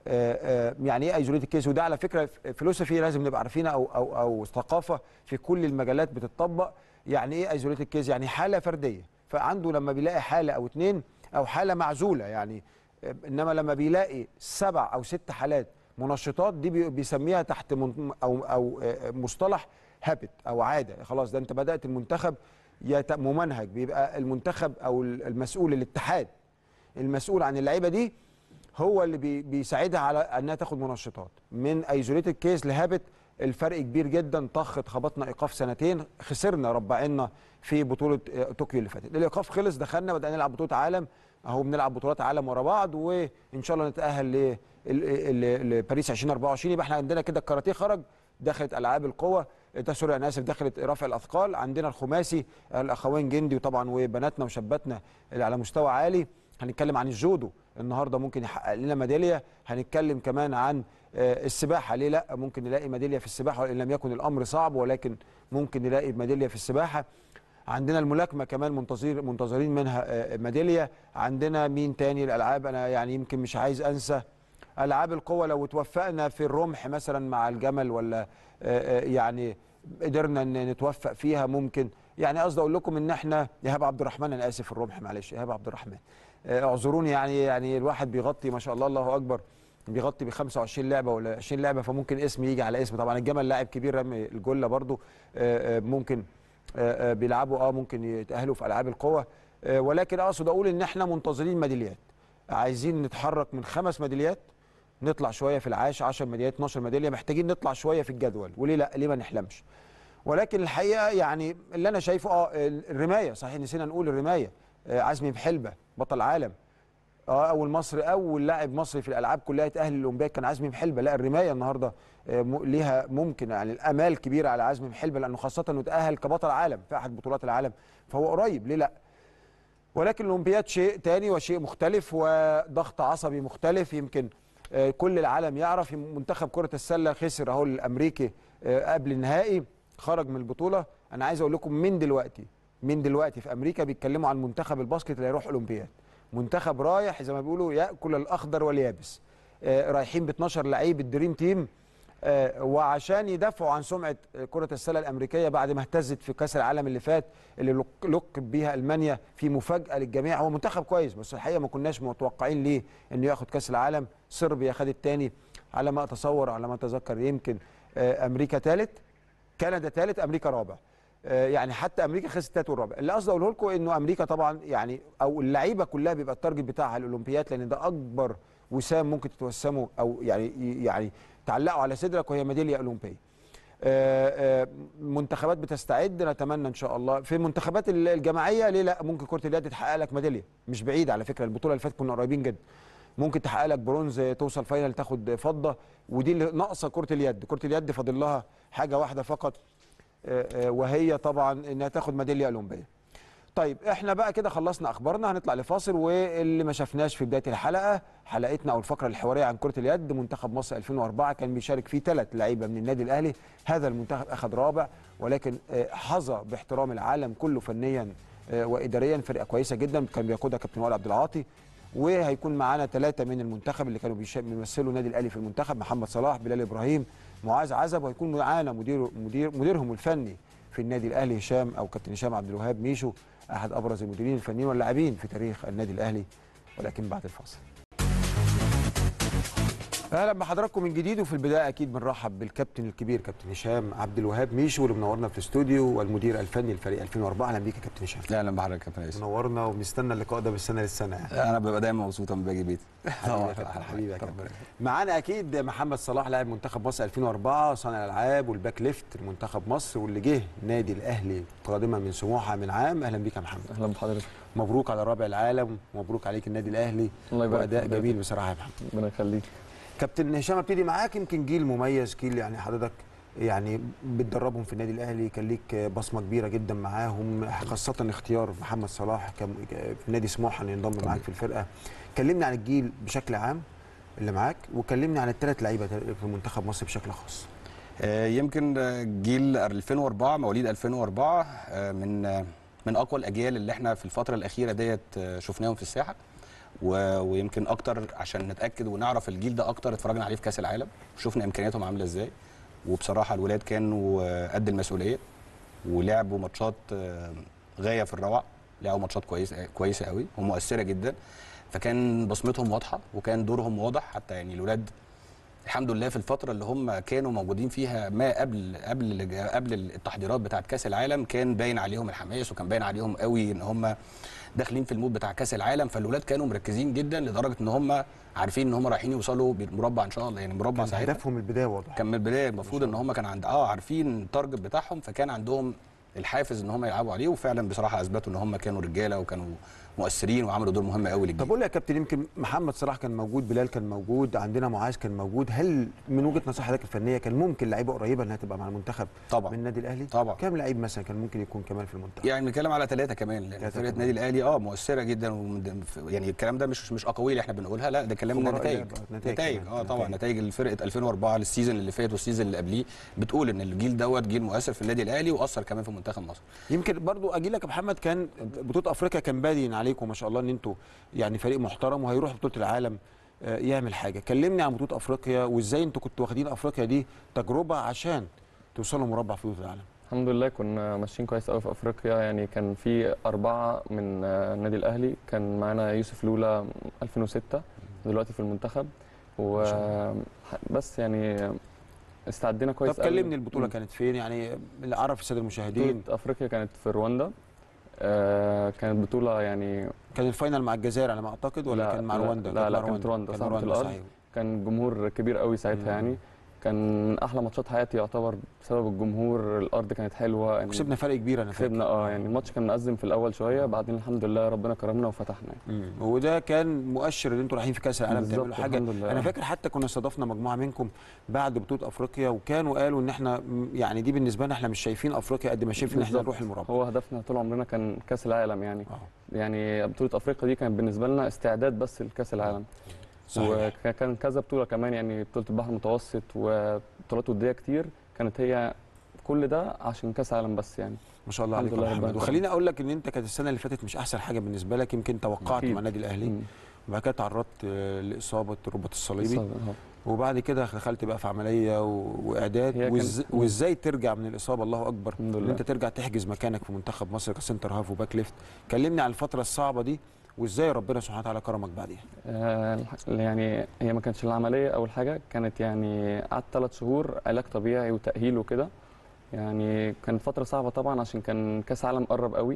يعني ايه ايزوليتد كيس وده على فكره فلوسفي لازم نبقى عارفينها او او او ثقافه في كل المجالات بتطبق يعني ايه ايزوليتد كيس يعني حاله فرديه فعنده لما بيلاقي حاله او اتنين او حاله معزوله يعني آه، انما لما بيلاقي سبع او ست حالات منشطات دي بي- بيسميها تحت من او او آه، مصطلح هابت او عاده خلاص ده انت بدات المنتخب يت- ممنهج بيبقى المنتخب او المسؤول الاتحاد المسؤول عن اللعيبه دي هو اللي بي بيساعدها على انها تاخد منشطات من ايزوليتد كيس لهابت الفرق كبير جدا طخت خبطنا ايقاف سنتين خسرنا ربعنا في بطوله آه، طوكيو اللي فاتت الايقاف خلص دخلنا بدانا نلعب بطوله عالم اهو بنلعب بطولات عالم ورا بعض وان شاء الله نتاهل ل- ل- ل- لباريس 2024 يبقى احنا عندنا كده الكاراتيه خرج دخلت العاب القوه ده سوري انا اسف دخلت رفع الاثقال عندنا الخماسي الاخوين جندي وطبعا وبناتنا وشاباتنا اللي على مستوى عالي هنتكلم عن الجودو النهارده ممكن يحقق لنا ميداليه هنتكلم كمان عن آه، السباحه ليه لا ممكن نلاقي ميداليه في السباحه وان لم يكن الامر صعب ولكن ممكن نلاقي ميداليه في السباحه عندنا الملاكمه كمان منتظر منتظرين منها آه، ميداليه عندنا مين تاني الالعاب انا يعني يمكن مش عايز انسى العاب القوه لو توفقنا في الرمح مثلا مع الجمل ولا آه، آه، يعني قدرنا ان نتوفق فيها ممكن يعني قصدي اقول لكم ان احنا ايهاب عبد الرحمن انا اسف الرمح معلش ايهاب عبد الرحمن آه، اعذروني يعني يعني الواحد بيغطي ما شاء الله الله اكبر بيغطي ب 25 لعبه ولا 20 لعبه فممكن اسم يجي على اسم طبعا الجمل لاعب كبير رمي الجله برضو آه، آه، ممكن آه، آه، بيلعبوا اه ممكن يتاهلوا في العاب القوه آه، ولكن اقصد اقول ان احنا منتظرين ميداليات عايزين نتحرك من خمس ميداليات نطلع شويه في العاش 10 ميداليات 12 ميداليه محتاجين نطلع شويه في الجدول وليه لا ليه ما نحلمش ولكن الحقيقه يعني اللي انا شايفه اه الرمايه صحيح نسينا نقول الرمايه آه، عزمي محلبه بطل عالم اه اول مصري اول لاعب مصري في الالعاب كلها يتاهل للاولمبياد كان عزمي محلبه لا الرمايه النهارده آه، م- ليها ممكن يعني الامال كبيره على عزمي محلبه لانه خاصه انه تاهل كبطل عالم في احد بطولات العالم فهو قريب ليه لا ولكن الاولمبياد شيء تاني وشيء مختلف وضغط عصبي مختلف يمكن آه، كل العالم يعرف منتخب كره السله خسر اهو الامريكي آه، قبل النهائي خرج من البطوله انا عايز اقول لكم من دلوقتي من دلوقتي في امريكا بيتكلموا عن منتخب الباسكت اللي هيروح اولمبياد منتخب رايح زي ما بيقولوا ياكل الاخضر واليابس آه، رايحين ب 12 لعيب الدريم تيم آه، وعشان يدافعوا عن سمعه آه، كره السله الامريكيه بعد ما اهتزت في كاس العالم اللي فات اللي لق- لقب بيها المانيا في مفاجاه للجميع هو منتخب كويس بس الحقيقه ما كناش متوقعين ليه انه ياخد كاس العالم صربيا خد الثاني على ما اتصور على ما اتذكر يمكن آه، امريكا ثالث كندا ثالث امريكا رابع آه، يعني حتى امريكا خسرت الثالث والرابع اللي قصدي اقوله لكم انه امريكا طبعا يعني او اللعيبه كلها بيبقى التارجت بتاعها الاولمبياد لان ده اكبر وسام ممكن تتوسموا او يعني يعني تعلقوا على صدرك وهي ميداليه اولمبيه آه، آه، منتخبات بتستعد نتمنى ان شاء الله في المنتخبات ال- الجماعيه ليه لا ممكن كره اليد تحقق لك ميداليه مش بعيد على فكره البطوله اللي فاتت كنا قريبين جدا ممكن تحقق لك برونز توصل فاينل تاخد فضه ودي اللي ناقصه كره اليد كره اليد فاضل لها حاجه واحده فقط آه، آه، وهي طبعا انها تاخد ميداليه اولمبيه طيب احنا بقى كده خلصنا اخبارنا هنطلع لفاصل واللي ما شفناش في بدايه الحلقه حلقتنا او الفقره الحواريه عن كره اليد منتخب مصر 2004 كان بيشارك فيه ثلاث لعيبه من النادي الاهلي هذا المنتخب اخذ رابع ولكن آه، حظى باحترام العالم كله فنيا آه، واداريا فرقه كويسه جدا كان بيقودها كابتن وائل عبد العاطي وهيكون معانا ثلاثه من المنتخب اللي كانوا بيشا- بيمثلوا النادي الاهلي في المنتخب محمد صلاح بلال ابراهيم معاذ عزب وهيكون معانا مدير مدير مديرهم الفني في النادي الاهلي هشام او كابتن هشام عبد الوهاب ميشو احد ابرز المديرين الفنيين واللاعبين في تاريخ النادي الاهلي ولكن بعد الفاصل اهلا بحضراتكم من جديد وفي البدايه اكيد بنرحب بالكابتن الكبير كابتن هشام عبد الوهاب ميشو اللي منورنا في الاستوديو والمدير الفني لفريق 2004 اهلا بيك يا كابتن هشام اهلا بحضرتك يا كابتن يوسف منورنا وبنستنى اللقاء ده بالسنه للسنه يعني انا ببقى دايما مبسوط لما باجي بيتي حبيبي يا كابتن حبيبي يا كابتن معانا اكيد محمد صلاح لاعب منتخب مصر 2004 صانع الالعاب والباك ليفت لمنتخب مصر واللي جه نادي الاهلي قادما من سموحه من عام اهلا بيك يا محمد اهلا بحضرتك مبروك على رابع العالم مبروك عليك النادي الاهلي الله يبارك واداء فيك. جميل بصراحه يا محمد ربنا يخليك كابتن هشام ابتدي معاك يمكن جيل مميز جيل يعني حضرتك يعني بتدربهم في النادي الاهلي كان ليك بصمه كبيره جدا معاهم خاصه اختيار محمد صلاح كم- في نادي سموحه انه ينضم معاك في الفرقه كلمني عن الجيل بشكل عام اللي معاك وكلمني عن الثلاث لعيبه في منتخب مصر بشكل خاص آه، يمكن آه، جيل 2004 مواليد 2004 آه، من آه، من اقوى الاجيال اللي احنا في الفتره الاخيره ديت آه، شفناهم في الساحه و- ويمكن اكتر عشان نتاكد ونعرف الجيل ده اكتر اتفرجنا عليه في كاس العالم وشفنا امكانياتهم عامله ازاي وبصراحه الولاد كانوا آه، قد المسؤوليه ولعبوا ماتشات آه، غايه في الروعه لعبوا ماتشات كويسه كويسه قوي ومؤثره جدا فكان بصمتهم واضحه وكان دورهم واضح حتى يعني الولاد الحمد لله في الفتره اللي هم كانوا موجودين فيها ما قبل قبل قبل التحضيرات بتاعه كاس العالم كان باين عليهم الحماس وكان باين عليهم قوي ان هم داخلين في المود بتاع كاس العالم فالولاد كانوا مركزين جدا لدرجه ان هم عارفين ان هم رايحين يوصلوا بالمربع ان شاء الله يعني مربع كان ساعتها هدفهم البدايه واضح كان من البدايه المفروض ان هم كان عند اه عارفين التارجت بتاعهم فكان عندهم الحافز ان هم يلعبوا عليه وفعلا بصراحه اثبتوا ان هم كانوا رجاله وكانوا مؤثرين وعملوا دور مهم قوي للجيل طب قول لي يا كابتن يمكن محمد صلاح كان موجود بلال كان موجود عندنا معاذ كان موجود هل من وجهه نظر حضرتك الفنيه كان ممكن لعيبه قريبه انها تبقى مع المنتخب طبعا من النادي الاهلي طبعا. كام لعيب مثلا كان ممكن يكون كمان في المنتخب يعني بنتكلم على ثلاثة كمان لان ثلاثة فرقة كمان. النادي الاهلي اه مؤثرة جدا ومن- يعني الكلام ده مش مش اقاويل احنا بنقولها لا ده كلام خبراء نتائج اللعبة، نتائج نتائج كمان، اه طبعا نتائج. نتائج الفرقة 2004 للسيزون اللي فات والسيزون اللي قبليه بتقول ان الجيل دوت جيل مؤثر في النادي الاهلي واثر كمان في منتخب مصر يمكن برضو اجي لك يا محمد كان بطوله افريقيا كان باين عليكم ما شاء الله ان انتوا يعني فريق محترم وهيروح بطوله العالم آه، يعمل حاجه كلمني عن بطوله افريقيا وازاي انتوا كنتوا واخدين افريقيا دي تجربه عشان توصلوا مربع في بطوله العالم الحمد لله كنا ماشيين كويس قوي في افريقيا يعني كان في اربعه من آه، النادي الاهلي كان معانا يوسف لولا 2006 دلوقتي في المنتخب و ما شاء بس يعني استعدينا كويس طب قوي. كلمني البطوله مم. كانت فين يعني اللي اعرف الساده المشاهدين بطولة افريقيا كانت في رواندا آه كانت بطوله يعني كان الفاينل مع الجزائر على ما اعتقد ولا لا، كان مع لا، رواندا لا، لا، مع كانت رواندا، كان صاحبة رواندا الأرض. صحيح كان جمهور كبير قوي ساعتها مم. يعني كان من احلى ماتشات حياتي يعتبر بسبب الجمهور الارض كانت حلوه يعني كسبنا فرق كبير انا فاكر كسبنا اه يعني الماتش كان مأزم في الاول شويه بعدين الحمد لله ربنا كرمنا وفتحنا يعني. مم. وده كان مؤشر ان انتوا رايحين في كاس العالم بالظبط، تعملوا حاجه الحمد لله. انا فاكر حتى كنا استضفنا مجموعه منكم بعد بطوله افريقيا وكانوا قالوا ان احنا م- يعني دي بالنسبه لنا احنا مش شايفين افريقيا قد ما شايفين ان احنا بالظبط. نروح المربع هو هدفنا طول عمرنا كان كاس العالم يعني آه. يعني بطوله افريقيا دي كانت بالنسبه لنا استعداد بس لكاس العالم صحيح وكان كذا بطوله كمان يعني بطوله البحر المتوسط وبطولات وديه كتير كانت هي كل ده عشان كاس عالم بس يعني ما شاء الله الحمد عليك يا لله محمد ربنا وخليني اقول لك ان انت كانت السنه اللي فاتت مش احسن حاجه بالنسبه لك يمكن توقعت أكيد. مع النادي الاهلي مم. وبعد كده تعرضت آه، لاصابه الرباط الصليبي بالظبط، أهو. وبعد كده دخلت بقى في عمليه و... واعداد هي كان- وإز... وازاي ترجع من الاصابه الله اكبر الحمد ان لله. انت ترجع تحجز مكانك في منتخب مصر كسنتر هاف وباك ليفت كلمني عن الفتره الصعبه دي وازاي ربنا سبحانه وتعالى كرمك بعديها آه، الح- يعني هي ما كانتش العمليه اول حاجه كانت يعني قعدت ثلاث شهور علاج طبيعي وتاهيل وكده يعني كانت فتره صعبه طبعا عشان كان كاس عالم قرب قوي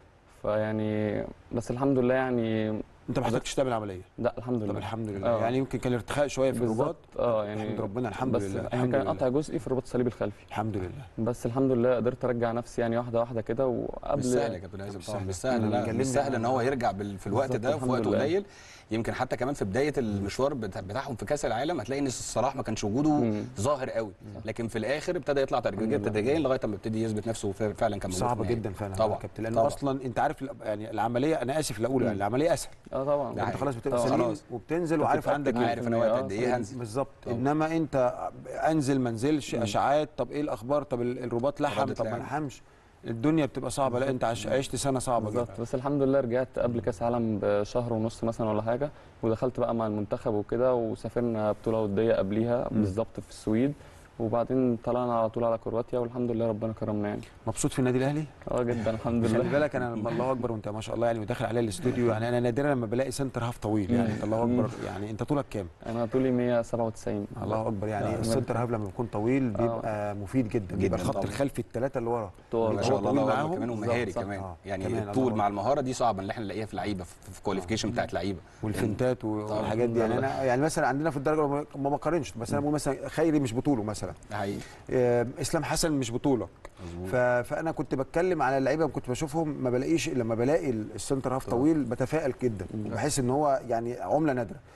فيعني بس الحمد لله يعني انت ما احتجتش تعمل عمليه لا الحمد طب لله الحمد لله آه. يعني يمكن كان ارتخاء شويه في الرباط بالظبط اه يعني الحمد ربنا الحمد بس لله يعني الحمد كان لله قطع جزئي في الرباط الصليبي الخلفي الحمد لله بس الحمد لله قدرت ارجع نفسي يعني واحده واحده كده وقبل مش سهل يا كابتن هيثم مش طبعا سهل. مش سهل لا كلمني مش سهل ان عن- هو يرجع بال- في الوقت بالظبط، ده في الحمد وقت لله. قليل يمكن حتى كمان في بدايه المشوار بتا- بتاعهم في كاس العالم هتلاقي ان صلاح ما كانش وجوده مم. ظاهر قوي لكن في الاخر ابتدى يطلع تدريجيا الحمد لله. تدريجيا لغايه ما ابتدي يثبت نفسه وفعلا كان موجود في صعبه النهائي. جدا فعلا طبعا يا كابتن لان طبعا. اصلا انت عارف ال- يعني العمليه انا اسف لا اقول مم. العمليه اسهل اه طبعا ده انت حقيقي. خلاص بتبقى طبعا. سليم خلاص. وبتنزل أنت وعارف بتتأكد عندك إن عارف انا هي- وقت آه، قد ايه سليم. هنزل بالظبط طبعا. انما انت انزل ما انزلش مم. اشاعات طب ايه الاخبار طب ال- الرباط لحم ردة طب ما لحم. لحمش الدنيا بتبقى صعبه لا انت عش... عشت سنه صعبه جدا بالظبط بس الحمد لله رجعت قبل كاس عالم بشهر ونص مثلا ولا حاجه ودخلت بقى مع المنتخب وكده وسافرنا بطوله وديه قبليها مم. بالظبط في السويد وبعدين طلعنا على طول على كرواتيا والحمد لله ربنا كرمنا يعني مبسوط في النادي الاهلي اه جدا الحمد خلي لله بالك انا الله اكبر وانت ما شاء الله يعني وداخل عليا الاستوديو يعني انا نادرا لما بلاقي سنتر هاف طويل يعني انت الله اكبر يعني انت طولك كام انا طولي 197 الله اكبر آه، يعني السنتر هاف لما بيكون طويل بيبقى مفيد جدا بيبقى جداً الخط طبعاً. الخلفي الثلاثه اللي ورا طول ما هو شاء الله طويل الله معاهم؟ اكبر كمان بالظبط، ومهاري صح. كمان آه، يعني كمان، الطول الله مع المهاره دي صعبه ان احنا نلاقيها في لعيبه في في كواليفيكيشن بتاعت لعيبه والفنتات والحاجات دي يعني انا يعني مثلا عندنا في الدرجه ما- ما بقارنش بس انا بقول مثلا خيري مش بطوله مثلا ده حقيقي آه، اسلام حسن مش بطولك مظبوط ف... فانا كنت بتكلم على اللعيبه كنت بشوفهم ما بلاقيش لما بلاقي السنتر هاف طبعا. طويل بتفائل جدا بحس ان هو يعني عمله نادره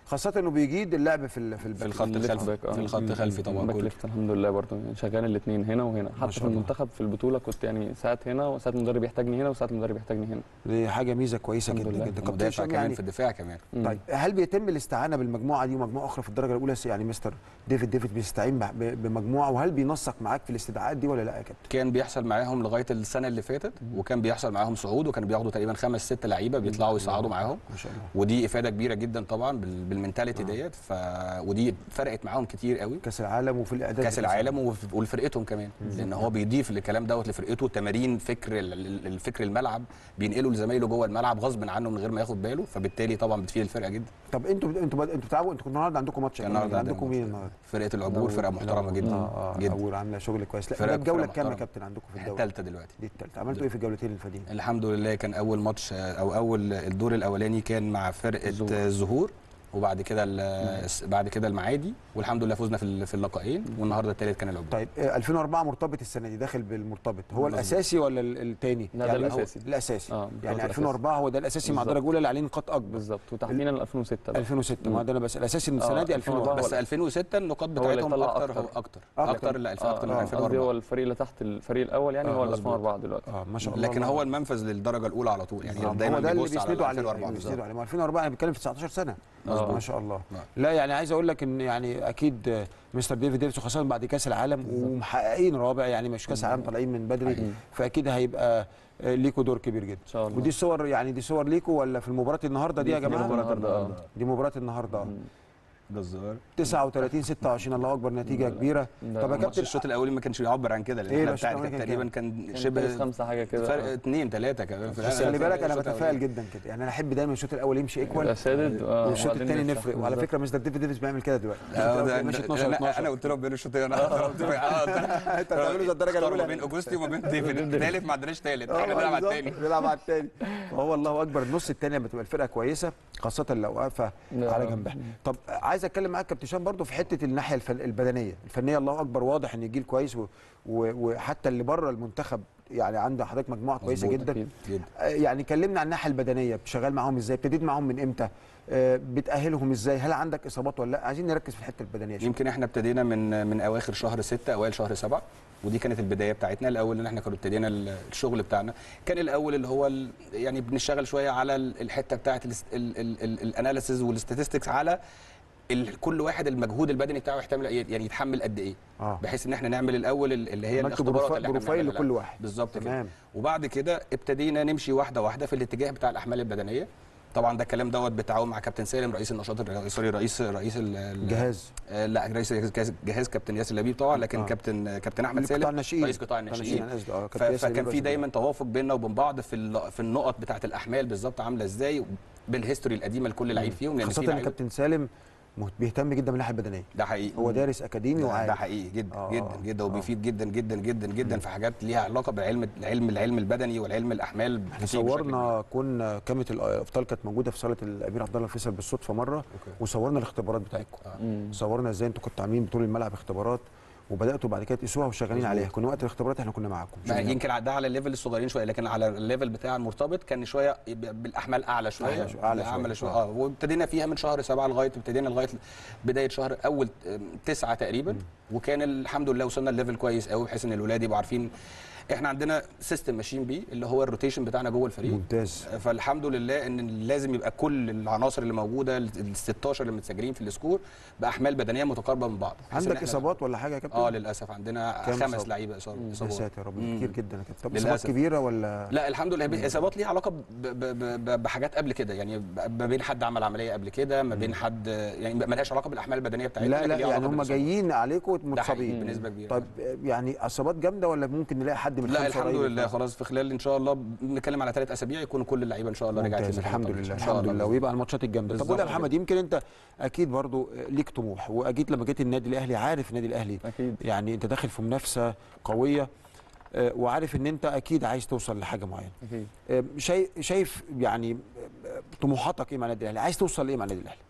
خاصه انه بيجيد اللعب في ال- في في الباك الخط الليفت الخلفي باك، آه. في الخط الخلفي طبعا باك كله ليفت الحمد لله برضه يعني شغال الاثنين هنا وهنا حتى شاء في الله. المنتخب في البطوله كنت يعني ساعات هنا وساعات المدرب يحتاجني هنا وساعات المدرب يحتاجني هنا دي حاجه ميزه كويسه الحمد جدا لله. جدا كابتن مدافع هشام كمان يعني في الدفاع كمان مم. طيب هل بيتم الاستعانه بالمجموعه دي ومجموعه اخرى في الدرجه الاولى يعني مستر ديفيد ديفيد بيستعين بح- ب- بمجموعه وهل بينسق معاك في الاستدعاءات دي ولا لا يا كابتن كان بيحصل معاهم لغايه السنه اللي فاتت وكان بيحصل معاهم صعود وكانوا بياخدوا تقريبا خمس ست لعيبه بيطلعوا يصعدوا معاهم ما شاء الله ودي افاده كبيره جدا طبعا بال- بالمنتاليتي ديت ف ودي فرقت معاهم كتير قوي كاس العالم وفي الاعداد كاس العالم وف- ولفرقتهم كمان لان هو بيضيف الكلام دوت لفرقته تمارين فكر ال- ال- الفكر الملعب بينقله لزمايله جوه الملعب غصب عنه من غير ما ياخد باله فبالتالي طبعا بتفيد الفرقه جدا طب انتوا انتوا انتوا بتلعبوا انتوا النهارده عندكم ماتش كان النهارده عندكم عندنا مين ماتش. النهارده؟ فرقه العبور فرقه محترمه جدا اه اه جدا اول عامله شغل كويس لا فرقة- ده الجوله فرقة الكام يا محترمة. كابتن عندكم في الدوري؟ الثالثه دلوقتي دي الثالثه عملتوا ايه في الجولتين الفادين؟ الحمد لله كان اول ماتش آه، او اول الدور الاولاني كان مع فرقه الزهور. الزهور, الزهور وبعد كده ال- بعد كده المعادي والحمد لله فزنا في ال- في اللقاءين والنهارده الثالث كان العبور طيب آه، 2004 مرتبط السنه دي داخل بالمرتبط هو مظبوط. الاساسي ولا ال- التاني؟ لا، ده يعني هو- الأساسي. الاساسي اه يعني بطولة 2004 هو ده الاساسي مع بالظبط. الدرجه الاولى اللي عليه نقاط اكبر بالظبط وتحديدا 2006 بقى 2006 ما مم. ده انا بس الاساسي من السنه آه، دي 2004 2004 بس 2006 النقاط هو اللي بتاعتهم طلع اكتر أكتر. هو اكتر آه، اكتر لا آه، اكتر من آه، قصدي 2004 هو الفريق اللي تحت الفريق الاول يعني آه، هو ال مظبوط. 2004 دلوقتي اه ما شاء الله لكن هو المنفذ للدرجه الاولى على طول يعني آه، دايما هو ده اللي بيبص على بيسندوا عليه 2004 أيوة، بالظبط. بيسندوا عليه ما 2004 انا بتكلم في 19 سنه مظبوط. ما شاء الله نعم. لا يعني عايز اقول لك ان يعني اكيد آه، مستر ديفيد ديفيس خاصه بعد كاس العالم ومحققين رابع يعني مش كاس العالم طالعين من بدري حقيقي. فاكيد هيبقى آه، ليكوا دور كبير جدا ان شاء الله ودي صور يعني دي صور ليكوا ولا في المباراه النهارده دي يا دي جماعه مباراة النهاردة، آه. دي مباراه النهارده آه. مم. بالظبط 39 26 الله اكبر نتيجه كبيره ده طب يا ماتش كابتن الشوط الاولي ما كانش بيعبر عن كده إيه لان احنا الشوط بتاع الأولاني كان تقريبا كام؟ كان كان شبه خلص خمسة حاجة كده فرق آه. اثنين ثلاثه كمان في بس الآخر. خلي بالك انا الشوط بتفائل الأولاني. جدا كده يعني انا احب دايما الشوط الاول يمشي ايكوال يبقى سادد اه والشوط وبعدين الثاني نفتح. نفرق وعلى بالظبط. فكره مستر ديفيد ديفيس بيعمل كده دلوقتي الشوط آه، الأول ده- ماشي ده- 12 انا 12 انا قلت لهم بين الشوطين اه قلت لهم اه انت هتعمله زي الدرجه اختار ما الاولى بين اوجستي وما بين ديفيد ثالث ما عندناش ثالث احنا آه، بنلعب على بالظبط، الثاني بيلعب على الثاني فهو الله اكبر النص الثاني لما تبقى الفرقه كويسه خاصه لو واقفه لا. على جنبها طب عايز اتكلم معاك كابتن هشام برضو في حته الناحيه الفن البدنيه الفنيه الله اكبر واضح ان الجيل كويس و... و... وحتى اللي بره المنتخب يعني عنده حضرتك مجموعه كويسه مظبوط، جدا أكيد. جدا آه، يعني كلمنا عن الناحيه البدنيه شغال معاهم ازاي ابتديت معاهم من امتى آه، بتاهلهم ازاي هل عندك اصابات ولا لا عايزين نركز في الحته البدنيه شويه يمكن احنا ابتدينا من من اواخر شهر ستة اوائل شهر سبعة ودي كانت البدايه بتاعتنا الاول ان احنا كنا ابتدينا الشغل بتاعنا كان الاول اللي هو ال- يعني بنشتغل شويه على ال- الحته بتاعه الاناليسز والستاتستكس على ال- كل واحد المجهود البدني بتاعه يحتمل يعني يتحمل قد ايه اه بحيث ان احنا نعمل الاول ال- اللي هي عملت الاختبارات بروفا- اللي احنا بروفايل بنعملها. لكل واحد بالظبط كده تمام وبعد كده ابتدينا نمشي واحده واحده في الاتجاه بتاع الاحمال البدنيه طبعا ده الكلام دوت بالتعاون مع كابتن سالم رئيس النشاط الر- سوري رئيس رئيس ال- ال- الجهاز آه، لا رئيس جهاز, جهاز كابتن ياسر لبيب طبعا لكن آه. آه. كابتن كابتن احمد قطاع سالم الناشئين رئيس قطاع الناشئين أنا قصدي، اه ف- كابتن ياسر فكان لبيب في رئيس دايما توافق بيننا وبين بعض في ال- في النقط بتاعه الاحمال بالظبط عامله ازاي بالهيستوري القديمه لكل لعيب فيهم لان خاصه في ان لعيبه كابتن سالم مهت- بيهتم جدا بالناحيه البدنيه ده حقيقي هو دارس اكاديمي ده, وعارف ده حقيقي جدا آه، جدا آه، جدا آه. وبيفيد جدا جدا جدا جدا في حاجات ليها علاقه بعلم العلم العلم البدني والعلم الاحمال احنا كتير بشكل كبير. صورنا كنا كاميرا الابطال كانت موجوده في صاله الامير عبد الله الفيصل بالصدفه مره وصورنا الاختبارات بتاعتكم مم. صورنا ازاي انتوا كنتوا عاملين بطول الملعب اختبارات وبداتوا بعد كده تقيسوها وشغالين مظبوط. عليها كنا وقت الاختبارات احنا كنا معاكم ما يمكن ده على الليفل الصغيرين شويه لكن على الليفل بتاع المرتبط كان شويه يبقى بالاحمال اعلى شويه أعلى شوية- أعلى شوية. اعلى شويه آه. اه وابتدينا فيها من شهر سبعة لغايه ابتدينا لغايه بدايه شهر اول آم، تسعة تقريبا وكان الحمد لله وصلنا الليفل كويس قوي بحيث ان الولاد يبقوا عارفين احنا عندنا سيستم ماشيين بيه اللي هو الروتيشن بتاعنا جوه الفريق ممتاز فالحمد لله ان لازم يبقى كل العناصر اللي موجوده ال 16 اللي متسجلين في السكور باحمال بدنيه متقاربه من بعض بحيث إن عندك إحنا- اصابات ولا حاجه يا كابتن اه للاسف عندنا كام خمس إصابة؟ لعيبه إصابة- يا اصابات ساتر يا رب مم. كتير جدا يا كابتن طب اصابات للأسف. كبيره ولا لا الحمد لله اصابات ليها علاقه ب- ب- ب- ب- بحاجات قبل كده يعني ب- ما بين حد عمل عمليه قبل كده ما بين حد يعني ما لهاش علاقه بالاحمال البدنيه بتاعتنا لا لكن لا ليها يعني علاقة هم بالإصابات. جايين عليكم ده حقيقي متصابين بنسبه كبيره طيب يعني اصابات جامده ولا ممكن نلاقي حد من لا خمسة الحمد قريب؟ لله خلاص في خلال ان شاء الله بنتكلم على ثلاث اسابيع يكونوا كل اللعيبه ان شاء الله رجعت ممتاز للمكان الحمد الطبيعي. لله إن شاء الحمد الله لله ويبقى على الماتشات الجامده طب قول يا بالظبط محمد يمكن انت اكيد برضو ليك طموح واكيد لما جيت النادي الاهلي عارف النادي الاهلي اكيد يعني انت داخل في منافسه قويه آه، وعارف ان انت اكيد عايز توصل لحاجه معينه اكيد آه، شايف شايف يعني آه، طموحاتك ايه مع النادي الاهلي عايز توصل لايه مع النادي الاهلي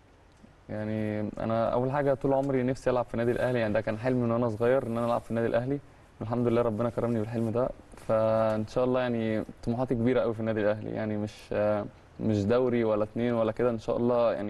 يعني انا اول حاجه طول عمري نفسي العب في النادي الاهلي يعني ده كان حلمي من وانا صغير ان انا العب في النادي الاهلي الحمد لله ربنا كرمني بالحلم ده فان شاء الله يعني طموحاتي كبيره قوي في النادي الاهلي يعني مش آه، مش دوري ولا اتنين ولا كده ان شاء الله يعني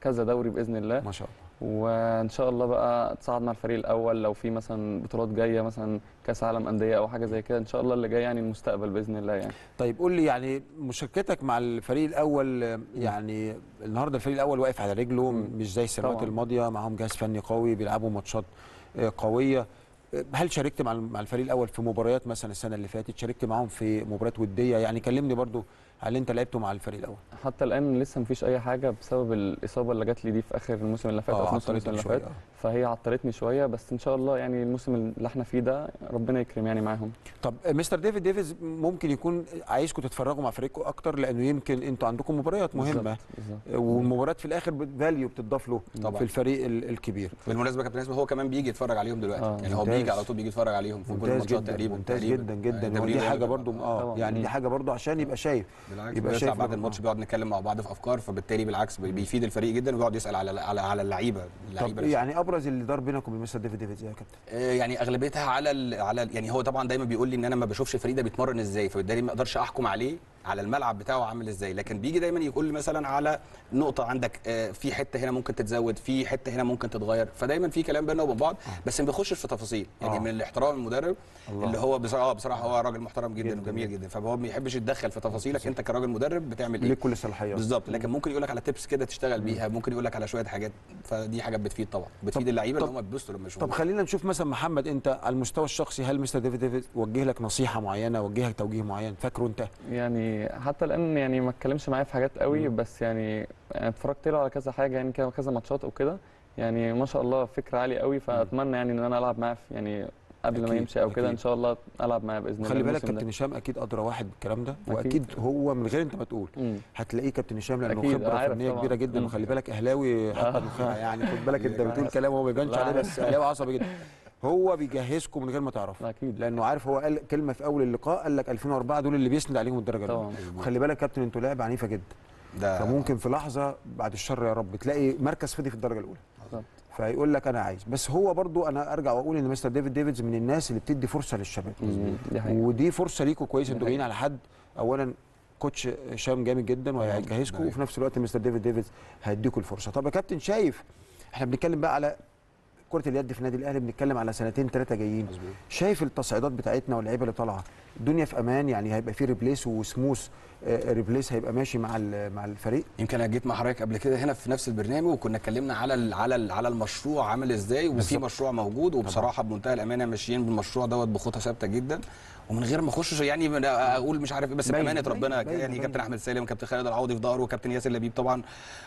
كذا دوري باذن الله ما شاء الله وان شاء الله بقى تصعد مع الفريق الاول لو في مثلا بطولات جايه مثلا كاس عالم انديه او حاجه زي كده ان شاء الله اللي جاي يعني المستقبل باذن الله يعني طيب قول لي يعني مشاركتك مع الفريق الاول آه، يعني النهارده الفريق الاول واقف على رجله مم. مش زي السنوات طبعاً. الماضيه معاهم جهاز فني قوي بيلعبوا ماتشات آه، قويه آه، هل شاركت مع مع الفريق الاول في مباريات مثلا السنه اللي فاتت شاركت معاهم في مباريات وديه يعني كلمني برضو على اللي انت لعبته مع الفريق الاول حتى الان لسه مفيش اي حاجه بسبب الاصابه اللي جات لي دي في اخر الموسم اللي فات او في نص عطلتك الموسم اللي شوية، فات آه. فهي عطلتني شويه بس ان شاء الله يعني الموسم اللي احنا فيه ده ربنا يكرم يعني معاهم طب آه، مستر ديفيد ديفيز ممكن يكون عايزكم تتفرجوا مع فريقكم اكتر لانه يمكن انتوا عندكم مباريات مهمه بالظبط، بالظبط. آه، والمباريات في الاخر فاليو بتضاف له طبعاً. في الفريق ال- الكبير بالمناسبه يا كابتن اسمه هو كمان بيجي يتفرج عليهم دلوقتي آه. يعني هو ممتاز. بيجي على طول بيجي يتفرج عليهم في كل ممتاز الماتشات جدا تقريبا ممتاز تقريبا. جدا جدا التمرين ودي دايماً حاجه بيبقى- برضو اه طبعاً. يعني دي حاجه برضو عشان يبقى شايف بالعكس يبقى بيطلع شايف بعد له- الماتش آه. بيقعد نتكلم مع بعض في افكار فبالتالي بالعكس بي- بيفيد الفريق جدا وبيقعد يسال على على على اللعيبه طب اللعيبه يعني ابرز اللي دار بينكم وبين مستر ديفيد ديفيد يا كابتن آه، يعني اغلبيتها على ال على ال يعني هو طبعا دايما بيقول لي ان انا ما بشوفش فريق ده بيتمرن ازاي فبالتالي ما اقدرش احكم عليه على الملعب بتاعه عامل ازاي لكن بيجي دايما يقول لي مثلا على نقطه عندك آه، في حته هنا ممكن تتزود في حته هنا ممكن تتغير فدايما في كلام بيننا وبين بعض بس ما بيخشش في تفاصيل يعني آه. من الاحترام المدرب الله. اللي هو بصراحه آه، بصراحه هو راجل محترم جدا, جداً وجميل جدا فهو ما بيحبش يتدخل في تفاصيلك انت كراجل مدرب بتعمل ايه ليك كل الصلاحيات بالظبط لكن ممكن يقول لك على تيبس كده تشتغل بيها ممكن يقول لك على شويه حاجات فدي حاجات بتفيد طبعا بتفيد اللعيبه ان طب- هم بيبصوا لما يشوفوا طب خلينا نشوف مثلا محمد انت على المستوى الشخصي هل مستر ديفيد ديفيد وجه لك نصيحه معينه وجه لك توجيه معين فاكره انت يعني حتى الان يعني ما اتكلمش معايا في حاجات قوي بس يعني يعني اتفرجت له على كذا حاجه يعني كده- كذا ماتشات او كده يعني ما شاء الله فكر عالي قوي فاتمنى يعني ان انا العب معاه في- يعني قبل ما أكيد، يمشي او كده أكيد. ان شاء الله العب معاه باذن الله خلي بالك الموسم ده. كابتن هشام اكيد ادرى واحد بالكلام ده أكيد. واكيد هو من غير انت ما تقول مم. هتلاقيه كابتن هشام لانه أكيد، خبره عارف فنيه طبعاً. كبيره جدا مم. وخلي بالك اهلاوي حتى آه. نخاع يعني خد بالك انت بتقول عارف. كلام هو ما يبانش لا، عليه عارف. بس اهلاوي عصبي جدا هو بيجهزكم من غير ما تعرفوا اكيد لانه عارف هو قال كلمه في اول اللقاء قال لك 2004 دول اللي بيسند عليهم الدرجه الاولى طبعا وخلي بالك كابتن انتوا لعبه عنيفه جدا ده فممكن في لحظه بعد الشر يا رب تلاقي مركز فضي في الدرجه الاولى بالظبط. فيقول لك انا عايز بس هو برضو انا ارجع واقول ان مستر ديفيد ديفيدز من الناس اللي بتدي فرصه للشباب مم. دي حقيقة ودي فرصه ليكم كويس دي انتوا جايين على حد اولا كوتش هشام جامد جدا وهيجهزكم ده وفي نفس الوقت مستر ديفيد ديفيدز هيديكم الفرصه طب يا كابتن شايف احنا بنتكلم بقى على كره اليد في النادي الاهلي بنتكلم على سنتين ثلاثه جايين مظبوط شايف التصعيدات بتاعتنا واللعيبه اللي طالعه الدنيا في امان يعني هيبقى في ريبليس وسموث آه، ريبليس هيبقى ماشي مع ال- مع الفريق يمكن انا جيت مع حضرتك قبل كده هنا في نفس البرنامج وكنا اتكلمنا على ال على ال على المشروع عامل ازاي وفي بالظبط. مشروع موجود وبصراحه بمنتهى الامانه ماشيين بالمشروع دوت بخطى ثابته جدا ومن غير ما اخش يعني من- اقول مش عارف ايه بس باين- بامانه باين- ربنا باين- يعني باين. كابتن احمد سالم وكابتن خالد العوضي في ظهره وكابتن ياسر لبيب طبعا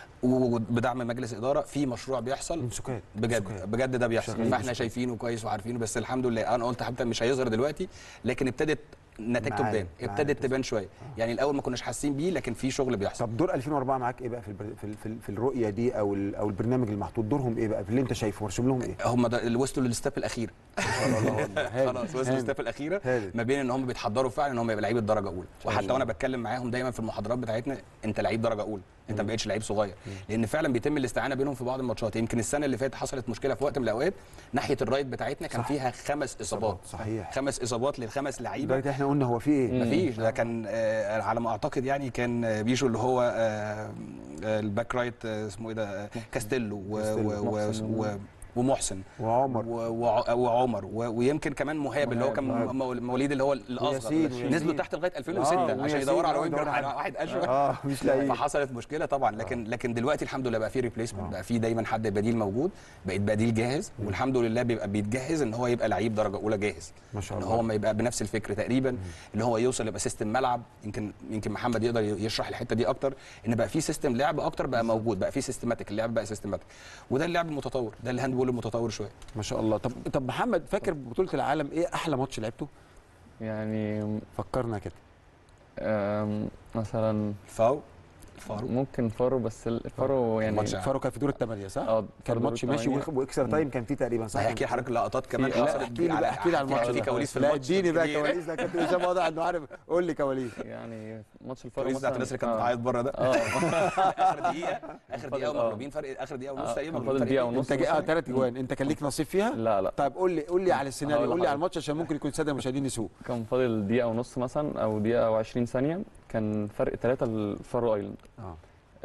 وبدعم مجلس اداره في مشروع بيحصل امسكات بجد امسكات. بجد ده بيحصل شغالين فاحنا بس. شايفينه كويس وعارفينه بس الحمد لله انا قلت حتى مش هيظهر دلوقتي لكن ابتدت نتيجته معانا- تبان معانا ابتدت تظهر. تبان شويه يعني الاول ما كناش حاسين بيه لكن في شغل بيحصل طب دور 2004 معاك ايه بقى في البر... في, ال... في, ال... في الرؤيه دي او ال... او البرنامج المحطوط دورهم ايه بقى في اللي انت شايفه مرسوم لهم ايه هم ده اللي وصلوا للستاب الاخير خلاص وصلوا للستاب الاخيره هادي. ما بين ان هم بيتحضروا فعلا ان هم يبقى لعيبه درجه اولى وحتى الله. وانا بتكلم معاهم دايما في المحاضرات بتاعتنا انت لعيب درجه اولى انت ما بقتش لعيب صغير لان فعلا بيتم الاستعانه بينهم في بعض الماتشات يمكن السنه اللي فاتت حصلت مشكله في وقت من الاوقات ناحيه الرايت بتاعتنا كان صح. فيها خمس اصابات صحيح خمس اصابات للخمس لعيبه لدرجه احنا قلنا هو في ايه مفيش ده كان آه على ما اعتقد يعني كان آه، بيشو اللي هو آه آه، الباك رايت آه اسمه ايه ده آه، كاستيلو و- كاستيلو. و- و- محسن. و- ومحسن وعمر و- وع- وعمر و- ويمكن كمان مهاب اللي هو كان مهاب. مو- مواليد اللي هو الاصغر وياسين، وياسين. نزلوا تحت لغايه 2006 آه، عشان وياسين يدوروا على آه، وينجر يدوروا على- واحد اشهر اه مش لاقيين فحصلت مشكله طبعا لكن لكن دلوقتي الحمد لله بقى في ريبليسمنت بقى في دايما حد بديل موجود بقيت بديل جاهز والحمد لله بيبقى بيتجهز ان هو يبقى لعيب درجه اولى جاهز ما شاء ان الله هو ما يبقى بنفس الفكر تقريبا اللي هو يوصل يبقى سيستم ملعب يمكن يمكن محمد يقدر يشرح الحته دي اكتر ان بقى في سيستم لعب اكتر بقى موجود بقى في سيستماتيك اللعب بقى سيستماتيك وده اللعب المتطور ده الهاند بول المتطور شويه ما شاء الله طب طب محمد فاكر بطوله العالم ايه احلى ماتش لعبته يعني فكرنا كده آم، مثلا فاو فاروق ممكن فارو بس الفارو يعني ماتش فاروق كان في دور الثمانيه صح اه كان فارو دور ماتش ماشي الثمانية. وإخ- واكسترا تايم كان فيه تقريبا صح هيحكي حضرتك لقطات كمان في- لا، حصلت احكي لي بقى احكي لي على الماتش في ده. كواليس في لا الماتش اديني بقى كتير. كواليس ده كابتن هشام واضح انه عارف قول لي كواليس يعني ماتش الفارو الكواليس بتاعت مثلاً- الناس اللي كانت آه. بتعيط بره ده اه اخر دقيقه اخر دقيقه فاضل- آه. ومغلوبين فرق اخر دقيقه ونص آه، تقريبا كان مغلوبين فاضل دقيقة فرق ونص. انت جا- اه مثلاً. ثلاث جوان انت كان ليك نصيب فيها لا لا طيب قول لي قول لي على السيناريو هقول قول لي على لحضرتك. الماتش عشان ممكن يكون الساده المشاهدين يسوق كان فاضل دقيقة ونص مثلا أو دقيقة أو 20 ثانية كان فرق ثلاثة للفارو أيلاند اه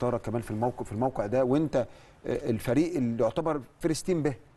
اختارك كمان في الموقف في الموقع ده وانت آه، الفريق اللي يعتبر فيرست تيم به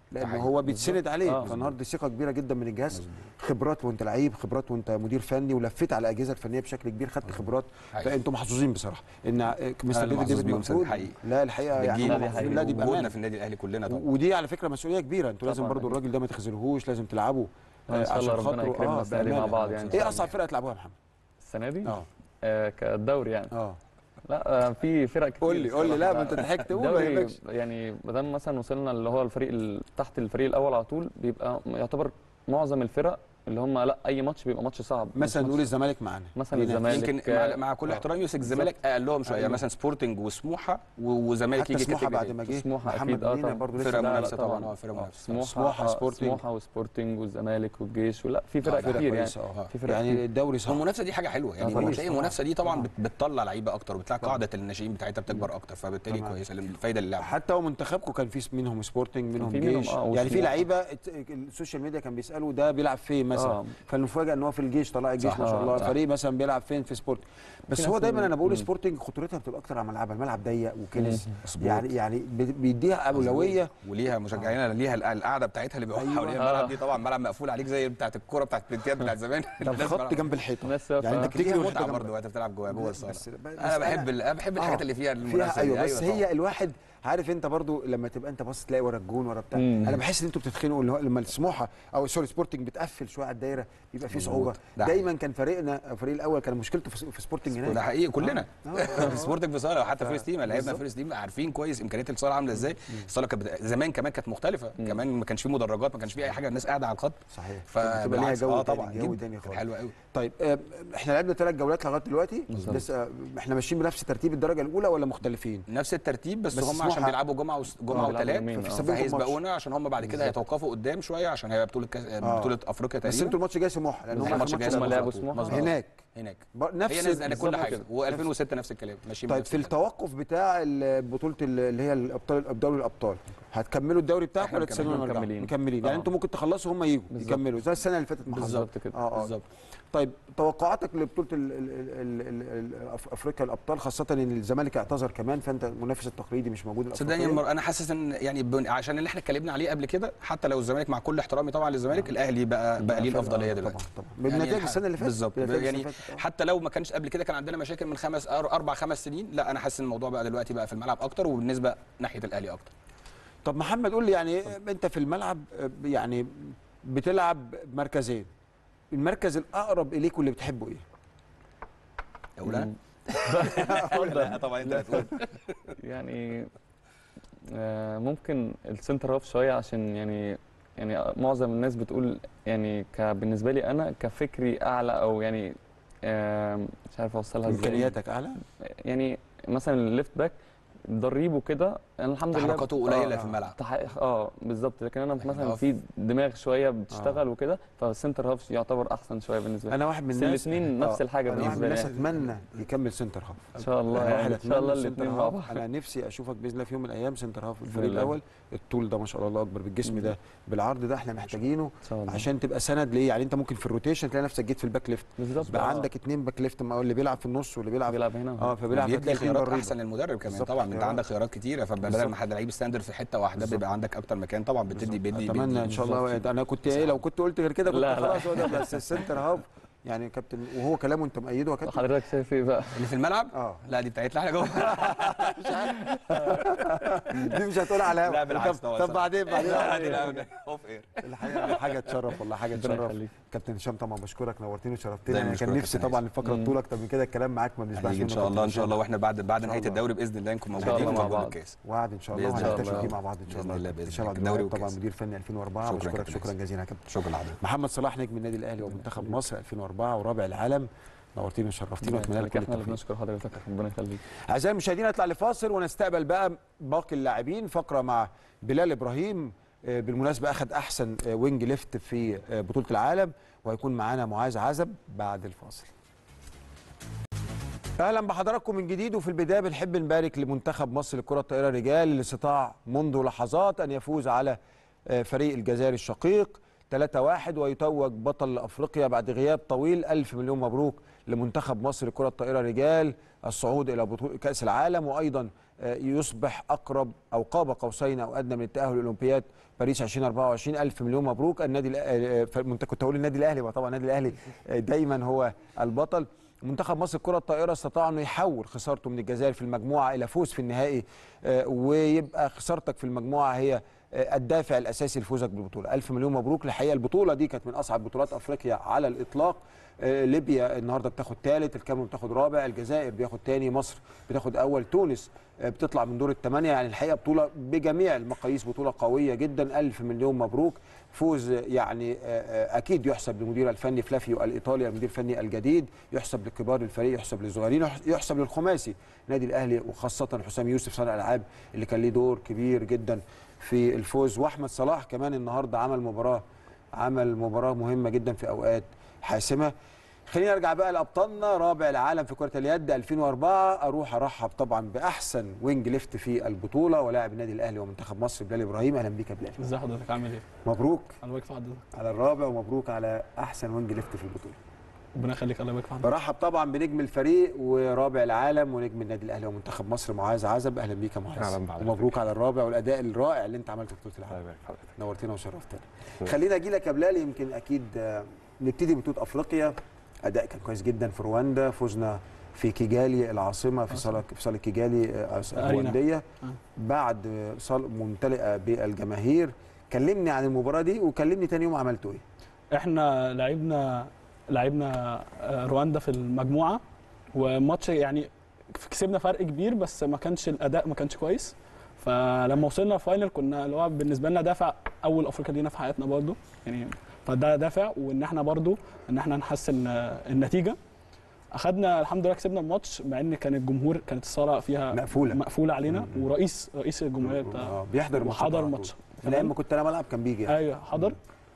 لان حقيقي. هو بيتسند عليه آه. فالنهارده ثقه كبيره جدا من الجهاز مظبوط. خبرات وانت لعيب خبرات وانت مدير فني ولفيت على الاجهزه الفنيه بشكل كبير خدت خبرات حقيقي. فانتوا محظوظين بصراحه ان مستر اللي ديفيد محظوظ ديفيد بيهم مفروض حقيقي. لا الحقيقه يعني الجيل هم دي محظوظين. حقيقي. لا دي وجودنا بامانه في النادي الاهلي كلنا طبعا ودي على فكره مسؤوليه كبيره انتوا لازم طبعاً برضو أكيد. الراجل ده ما تخذلوهوش لازم تلعبوا ان شاء الله عشان ربنا خاطره- يكرمنا السنه دي مع بأمانة. بعض يعني ايه اصعب فرقه تلعبوها يا محمد السنه دي اه آه كالدوري يعني اه لا آه في فرق كتير قول لي قول لي لا ما انت الصراحة. ضحكت قول ما الدوري يهمكش. يعني ما دام مثلا وصلنا اللي هو الفريق ال- تحت الفريق الاول على طول بيبقى يعتبر معظم الفرق اللي هم لا اي ماتش بيبقى ماتش صعب مش مثلا ماتش- نقول الزمالك معانا مثلا لينا. الزمالك يمكن مع, مع كل آه. احترامي يوسف الزمالك اقلهم شويه أيوه. مثلا سبورتنج وسموحه و- وزمالك حتى يجي سموحه بعد كاتيجوري ما جه سموحة محمد أكيد، آه مدينة طبعاً. برضه فرقة لسه لا، لا، منافسة طبعاً، طبعاً. آه، فرقة منافسة. سموحه سموحة، آه، سبورتنج. سموحه وسبورتنج والزمالك والجيش ولا في فرق آه، فرق كتير يعني كويسة، اه في فرق يعني كتير. الدوري صعب المنافسه دي حاجه حلوه يعني آه، طبعاً. بتلاقي المنافسه دي طبعا طبعاً. بت- بتطلع لعيبه اكتر وبتلاقي طبعاً. قاعده الناشئين بتاعتها بتكبر اكتر فبالتالي تمام. كويسه الفايده للعب حتى ومنتخبكم كان في منهم سبورتنج منهم في منهم، جيش آه، يعني في وسموحة. لعيبه ات- السوشيال ميديا كان بيسالوا ده بيلعب فين مثلا آه. فالمفاجاه ان هو في الجيش طلع الجيش صح. ما شاء الله آه، صح. فريق مثلا بيلعب فين في سبورت بس في هو ناس دايما من- انا بقول مم. سبورتنج خطورتها بتبقى اكتر على الملعب الملعب ضيق وكنس مظبوط. يعني يعني بي- بيديها اولويه وليها مشجعين ليها ال- القعده بتاعتها اللي بيقعدوا أيوة. حوالين الملعب آه. دي طبعا ملعب مقفول عليك زي بتاعت الكوره بتاعت البنتيات بتاعت زمان طب الناس خط بلعب- جنب الحيطه الناس يعني يعني انك دي تجري فيها والحيطة متعه جنبك. برضه وانت بتلعب جوه جوه الصاله بس انا بحب ال- انا بحب الحاجات اللي فيها فيها المنافسه دي. ايوه بس طبعاً. هي الواحد عارف انت برضو لما تبقى انت باصص تلاقي ورا الجون ورا بتاع مم. انا بحس ان انتوا بتتخنقوا اللي هو لما السموحه او سوري سبورتنج بتقفل شويه على الدايره بيبقى في مظبوط. صعوبه ده دايما كان فريقنا الفريق الاول كان مشكلته في في سبورتنج هناك ده حقيقي كلنا آه. في سبورتنج في صاله وحتى ف- فيرست تيم لعبنا بالظبط. فيرست تيم عارفين كويس امكانيات الصاله عامله ازاي الصاله كانت بت- زمان كمان كانت مختلفه كمان ما كانش في مدرجات ما كانش في اي حاجه الناس قاعده على الخط صحيح كانت بتبقى ليها فبالعكس جو اه تاني، طبعا جو جدا تاني كانت خالص حلوه قوي طيب آه، احنا لعبنا ثلاث جولات لغايه دلوقتي بالظبط. لسه احنا ماشيين بنفس ترتيب الدرجه الاولى ولا مختلفين نفس الترتيب بس, بس هم عشان سموحة- بيلعبوا جمعه وس- جمعه آه، بيلعبوا وثلاث يومين، ففي آه. سبيلكم فهيسبقونا عشان هم بعد كده بالظبط. هيتوقفوا قدام شويه عشان هي بطوله كاس آه. بطوله افريقيا بس انتوا تقريبا الماتش جاي سموحه لان بس هم الماتش آخر جاي ماتش هم سموحة لعبوا على طول. سموحة. مظبوط. هناك هناك ب- نفس هي نفس يعني كل بالظبط حاجه كده. و2006 نفس الكلام ماشيين طيب بنفس في الكلام. التوقف بتاع ال- بطوله ال- اللي هي الابطال دوري الابطال هتكملوا الدوري بتاعكم إحنا ولا تستنوا مكملين. نرجع مكملين. مكملين يعني آه. انتوا ممكن تخلصوا هم يجوا بالظبط. يكملوا زي السنه اللي فاتت ما حصل. بالظبط كده اه اه بالظبط طيب توقعاتك لبطوله ال- ال- ال- ال- ال- أف- افريقيا الابطال خاصه ان الزمالك اعتذر كمان فانت المنافس التقليدي مش موجود صدقني الأفريقية. المر... انا حاسس ان يعني بن... عشان اللي احنا اتكلمنا عليه قبل كده حتى لو الزمالك مع كل احترامي طبعا للزمالك الاهلي بقى بقى ليه فرقة- الافضليه آه، دلوقتي طبعا طبعا بالنتائج الح- السنه اللي فاتت بالظبط بالنتائج السنة يعني اللي فاتت، آه. حتى لو ما كانش قبل كده كان عندنا مشاكل من خمس أر- اربع خمس سنين لا انا حاسس ان الموضوع بقى دلوقتي بقى في الملعب اكتر وبالنسبه ناحيه الاهلي اكتر طب محمد قول لي يعني انت في الملعب آه، يعني بتلعب مركزين المركز الاقرب اليك واللي بتحبه ايه اقول انا اتفضل. لا طبعا انت هتقول يعني آه، ممكن السنتر هاف شويه عشان يعني يعني معظم الناس بتقول يعني ك- بالنسبه لي انا كفكري اعلى او يعني آه، مش عارف اوصلها ازاي امكانياتك اعلى يعني مثلا الليفت باك دريبه كده انا الحمد لله تحركاته قليله آه، في الملعب تح- اه بالظبط لكن انا لكن مثلا هو في دماغ شويه بتشتغل وكده فالسنتر هاف يعتبر احسن شويه بالنسبه لي انا واحد من بس الناس الاتنين نفس آه، الحاجة انا واحد من بالنسبة الناس لي اتمنى يكمل سنتر هاف ان شاء الله أنا يعني واحد ان شاء الله اتمنى الاثنين سنتر مع هاف بعض انا نفسي اشوفك باذن الله في يوم من الايام سنتر هاف في الفريق بالله. الاول الطول ده ما شاء الله اكبر بالجسم ده بالعرض ده احنا محتاجينه ان شاء الله عشان تبقى سند ليه يعني انت ممكن في الروتيشن تلاقي نفسك جيت في الباك ليفت بالظبط بقى آه. عندك اتنين باك ليفت ما هو اللي بيلعب في النص واللي بيلعب بيلعب هنا اه فبيلعب بيدي هتلاقي اتنين خيارات ضريبة. احسن للمدرب كمان بالظبط، طبعا انت خيارات. عندك خيارات كتيره فبدل بالظبط. ما حد لعيب ستاندر في حته واحده بالظبط. بيبقى عندك اكتر مكان طبعا بتدي بيدي اتمنى بيدي ان شاء الله انا كنت ايه لو كنت قلت غير كده كنت لا، لا. خلاص هو ده بس السنتر هاف يعني كابتن وهو كلامه انت مؤيده يا كابتن حضرتك شايف ايه بقى؟ اللي في الملعب اه لا دي بتاعتنا احنا جوه دي مش هتقول على لا، بالعكس طب, طبعا، طب صح. بعدين بعدين لا، لا، لا، اوف اير الحقيقه حاجه تشرف والله حاجه ربنا تشرف يخليك. كابتن هشام طبعا بشكرك نورتني وشرفتني دايما انا كان بشكرك نفسي يا كابتن طبعا الفقره مم. طول اكتر من كده الكلام معاك ما بنشبعش هنيجي ان منه شاء الله كابتن ان شاء الله هشام. واحنا بعد بعد شاء نهايه الله. الدوري باذن الله نكون شاء موجودين الله مع وناخد بعض. الكاس وعد ان شاء الله بإذن وهنحتفل الله. فيه مع بعض ان شاء بإذن الله الله، بإذن هشام الله. عبد الدوري الوهاب طبعا والكاس. مدير فني 2004 شكراً بشكرك كابتن شكرا هيثم. جزيلا يا كابتن شكرا لحضرتك محمد صلاح نجم النادي الاهلي ومنتخب مصر 2004 ورابع العالم نورتني وشرفتني واتمنى لك كل احنا اللي التوفيق بنشكر حضرتك ربنا يخليك اعزائي المشاهدين نطلع لفاصل ونستقبل بقى باقي اللاعبين فقره مع بلال ابراهيم آه، بالمناسبه اخذ احسن آه، وينج ليفت في آه، بطوله العالم وهيكون معانا معاذ عزب بعد الفاصل اهلا بحضراتكم من جديد وفي البدايه بنحب نبارك لمنتخب مصر لكره الطائره رجال اللي استطاع منذ لحظات ان يفوز على آه، فريق الجزائر الشقيق 3-1 ويتوج بطل افريقيا بعد غياب طويل الف مليون مبروك لمنتخب مصر لكره الطائره رجال الصعود الى بطوله كاس العالم وايضا آه، يصبح اقرب او قاب قوسين او ادنى من التاهل لاولمبياد باريس 2024 الف مليون مبروك النادي الأ- آه، ف- انت كنت هقول النادي الاهلي وطبعا النادي الاهلي آه، دايما هو البطل منتخب مصر الكره الطائره استطاع انه يحول خسارته من الجزائر في المجموعه الى فوز في النهائي آه، ويبقى خسارتك في المجموعه هي آه، الدافع الاساسي لفوزك بالبطوله الف مليون مبروك الحقيقه البطوله دي كانت من اصعب بطولات افريقيا على الاطلاق آه، ليبيا النهارده بتاخد ثالث الكاميرون بتاخد رابع الجزائر بياخد ثاني مصر بتاخد اول تونس آه، بتطلع من دور الثمانيه يعني الحقيقه بطوله بجميع المقاييس بطوله قويه جدا الف مليون مبروك فوز آه، يعني آه، آه، اكيد يحسب للمدير الفني فلافيو الايطالي المدير الفني الجديد يحسب لكبار الفريق يحسب للصغيرين يح- يحسب للخماسي نادي الاهلي وخاصه حسام يوسف صانع الالعاب اللي كان ليه دور كبير جدا في الفوز واحمد صلاح كمان النهارده عمل مباراه عمل مباراه مهمه جدا في اوقات حاسمه خلينا نرجع بقى لابطالنا رابع العالم في كره اليد 2004 اروح ارحب طبعا باحسن وينج ليفت في البطوله ولاعب النادي الاهلي ومنتخب مصر بلال ابراهيم اهلا بيك يا بلال ازي حضرتك عامل ايه؟ مبروك الله يبارك في حضرتك على الرابع ومبروك على احسن وينج ليفت في البطوله ربنا يخليك الله يبارك في حضرتك برحب طبعا بنجم الفريق ورابع العالم ونجم النادي الاهلي ومنتخب مصر معاذ عزب اهلا بيك يا معاذ أهلا بحضرتك. ومبروك على الرابع والاداء الرائع اللي انت عملته في بطوله الله العالم يبارك في حضرتك نورتنا وشرفتنا شكراً. خلينا اجي لك يا بلال يمكن اكيد آه، نبتدي بطوله افريقيا اداء كان كويس جدا في رواندا فزنا في كيجالي العاصمه في صاله في صاله كيجالي آه، أرينا. الروانديه آه. بعد آه، صال ممتلئه بالجماهير كلمني عن المباراه دي وكلمني تاني يوم عملتوا ايه احنا لعبنا لعبنا آه، رواندا في المجموعه وماتش يعني كسبنا فرق كبير بس ما كانش الاداء ما كانش كويس فلما وصلنا الفاينل كنا اللي هو بالنسبه لنا دافع اول افريقيا لينا في حياتنا برضو يعني فده دافع وان احنا برضو ان احنا نحسن آه، النتيجه اخدنا الحمد لله كسبنا الماتش مع ان كان الجمهور كانت الصاله فيها مقفوله مقفوله علينا مم. ورئيس رئيس الجمهوريه بتاع آه، بيحضر الماتشات وحضر على طول. الماتش في الايام ما كنت انا بلعب كان بيجي يعني. ايوه حضر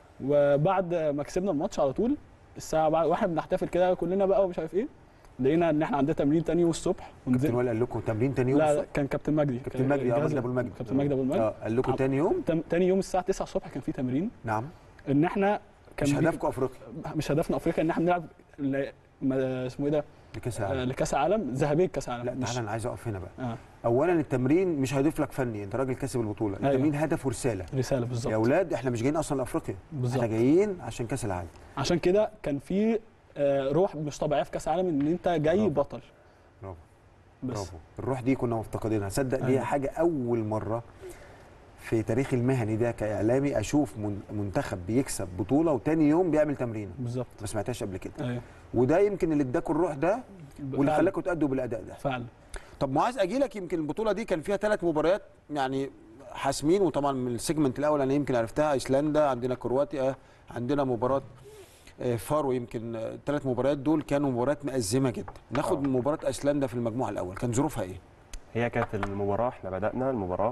وبعد ما كسبنا الماتش على طول الساعه بعد واحنا بنحتفل كده كلنا بقى ومش عارف ايه لقينا ان احنا عندنا تمرين تاني يوم الصبح كابتن ونزل وائل قال لكم تمرين تاني يوم لا لا الصبح؟ كان كابتن مجدي كابتن كان مجدي اه الجهاز- مجدي ابو المجد كابتن مجدي ابو المجد اه قال لكم عم- تاني يوم تم- تاني يوم الساعه 9 الصبح كان في تمرين نعم ان احنا كان مش بي- هدفكم افريقيا مش هدفنا افريقيا ان احنا بنلعب ل- ما- اسمه ايه ده لكاس آه، العالم لكاس العالم ذهبيه كاس العالم لا مش- تعالى انا عايز اقف هنا بقى اه اولا التمرين مش هيضيف لك فني انت راجل كاسب البطوله أيوة. التمرين هدفه رساله رساله يا بالظبط اولاد احنا مش جايين اصلا لافريقيا احنا بالظبط جايين عشان كاس العالم عشان كده كان في آه، روح مش طبيعيه في كاس العالم ان انت جاي برافو. بطل برافو بس برافو الروح دي كنا مفتقدينها صدق دي أيوة. حاجه اول مره في تاريخي المهني ده كاعلامي اشوف من- منتخب بيكسب بطوله وتاني يوم بيعمل تمرين بالظبط ما سمعتهاش قبل كده ايوه وده يمكن اللي اداكوا الروح ده واللي فعلا. خلاكم تأدوا بالاداء ده فعلا طب معاذ اجي لك يمكن البطوله دي كان فيها ثلاث مباريات يعني حاسمين وطبعا من السيجمنت الاول انا يمكن عرفتها ايسلندا عندنا كرواتيا عندنا مباراه آه، فارو يمكن الثلاث مباريات دول كانوا مباريات مأزمه جدا ناخد آه. مباراه ايسلندا في المجموعه الاول كان ظروفها ايه هي كانت المباراه احنا بدانا المباراه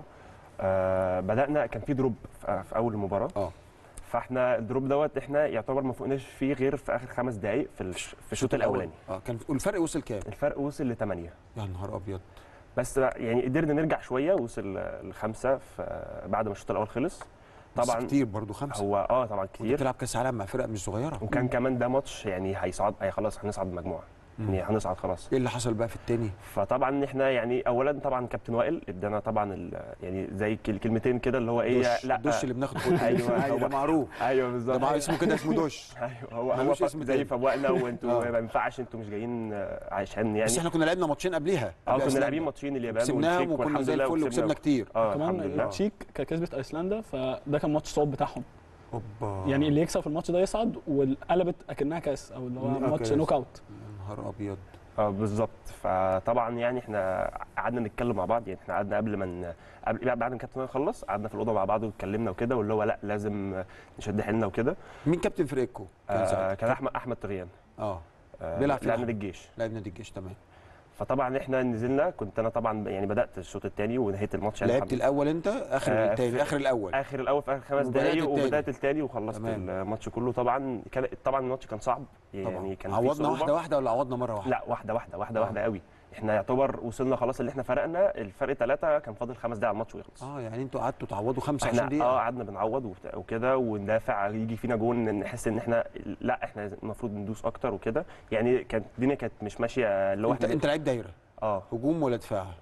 آه بدانا كان في دروب في في اول المباراه اه فاحنا الدروب دوت احنا يعتبر ما فوقناش فيه غير في اخر خمس دقائق في الش- في الشوط الاولاني اه كان والفرق وصل كام الفرق وصل لثمانيه يا نهار ابيض بس بقى يعني قدرنا نرجع شويه وصل لخمسه في بعد ما الشوط الاول خلص طبعا طبعا كتير برضو خمسه هو اه طبعا كنت كتير بتلعب كاس عالم مع فرق مش صغيره وكان كمان ده ماتش يعني هيصعد هي خلاص هنصعد المجموعه مم. يعني هنصعد خلاص ايه اللي حصل بقى في التاني فطبعا احنا يعني اولا طبعا كابتن وائل ادانا طبعا ال- يعني زي كل- كلمتين كده اللي هو ايه دش لا دش اللي بناخد كل أيوة، ايوه ده هو- معروف ايوه ده بالظبط مع اسمه كده اسمه دش ايوه هو هو ملوش ف- اسم زي تاني. فوقنا وانتوا آه. ما ينفعش انتوا مش جايين آه، عشان يعني بس احنا كنا لعبنا ماتشين قبليها اه قبل كنا أيسلندا. لاعبين ماتشين اليابان كسبناهم والتشيك وكنا والحمد زي لله الفل وكسبنا كتير اه الحمد كمان لله التشيك كانت كسبت ايسلندا فده كان ماتش صعب بتاعهم اوبا يعني اللي يكسب في الماتش ده يصعد وقلبت اكنها كاس او اللي هو آه، ماتش كاس. نوك اوت يا نهار ابيض اه بالظبط فطبعا يعني احنا قعدنا نتكلم مع بعض يعني احنا قعدنا قبل ما ن- قبل بعد ما الكابتن يخلص قعدنا في الاوضه مع بعض واتكلمنا وكده واللي هو لا لازم نشد حيلنا وكده مين كابتن فريقكم كان آه ساعتها كان احمد احمد طغيان اه آه بيلعب في لاعب الأهلي. نادي الجيش لاعب نادي الجيش تمام فطبعا احنا نزلنا كنت انا طبعا يعني بدات الشوط الثاني ونهيت الماتش يعني لعبت الحمد الاول انت اخر آه، التاني في- اخر الاول اخر الاول في اخر خمس وبدأت دقائق التاني. وبدات الثاني وخلصت تمام. الماتش كله طبعا كان طبعا الماتش كان صعب يعني طبعا كان في عوضنا صعوبة. واحده واحده ولا عوضنا مره واحده لا واحده واحده واحده آه. واحده قوي احنا يعتبر وصلنا خلاص اللي احنا فرقنا الفرق ثلاثه كان فاضل خمس دقايق على الماتش ويخلص اه يعني انتوا قعدتوا تعوضوا 25 احنا دقيقه اه قعدنا بنعوض وبت- وكده وندافع يجي فينا جون نحس ان احنا لا احنا المفروض ندوس اكتر وكده يعني كانت الدنيا كانت مش ماشيه اللي هو انت احنا انت لعيب دايره اه هجوم ولا دفاع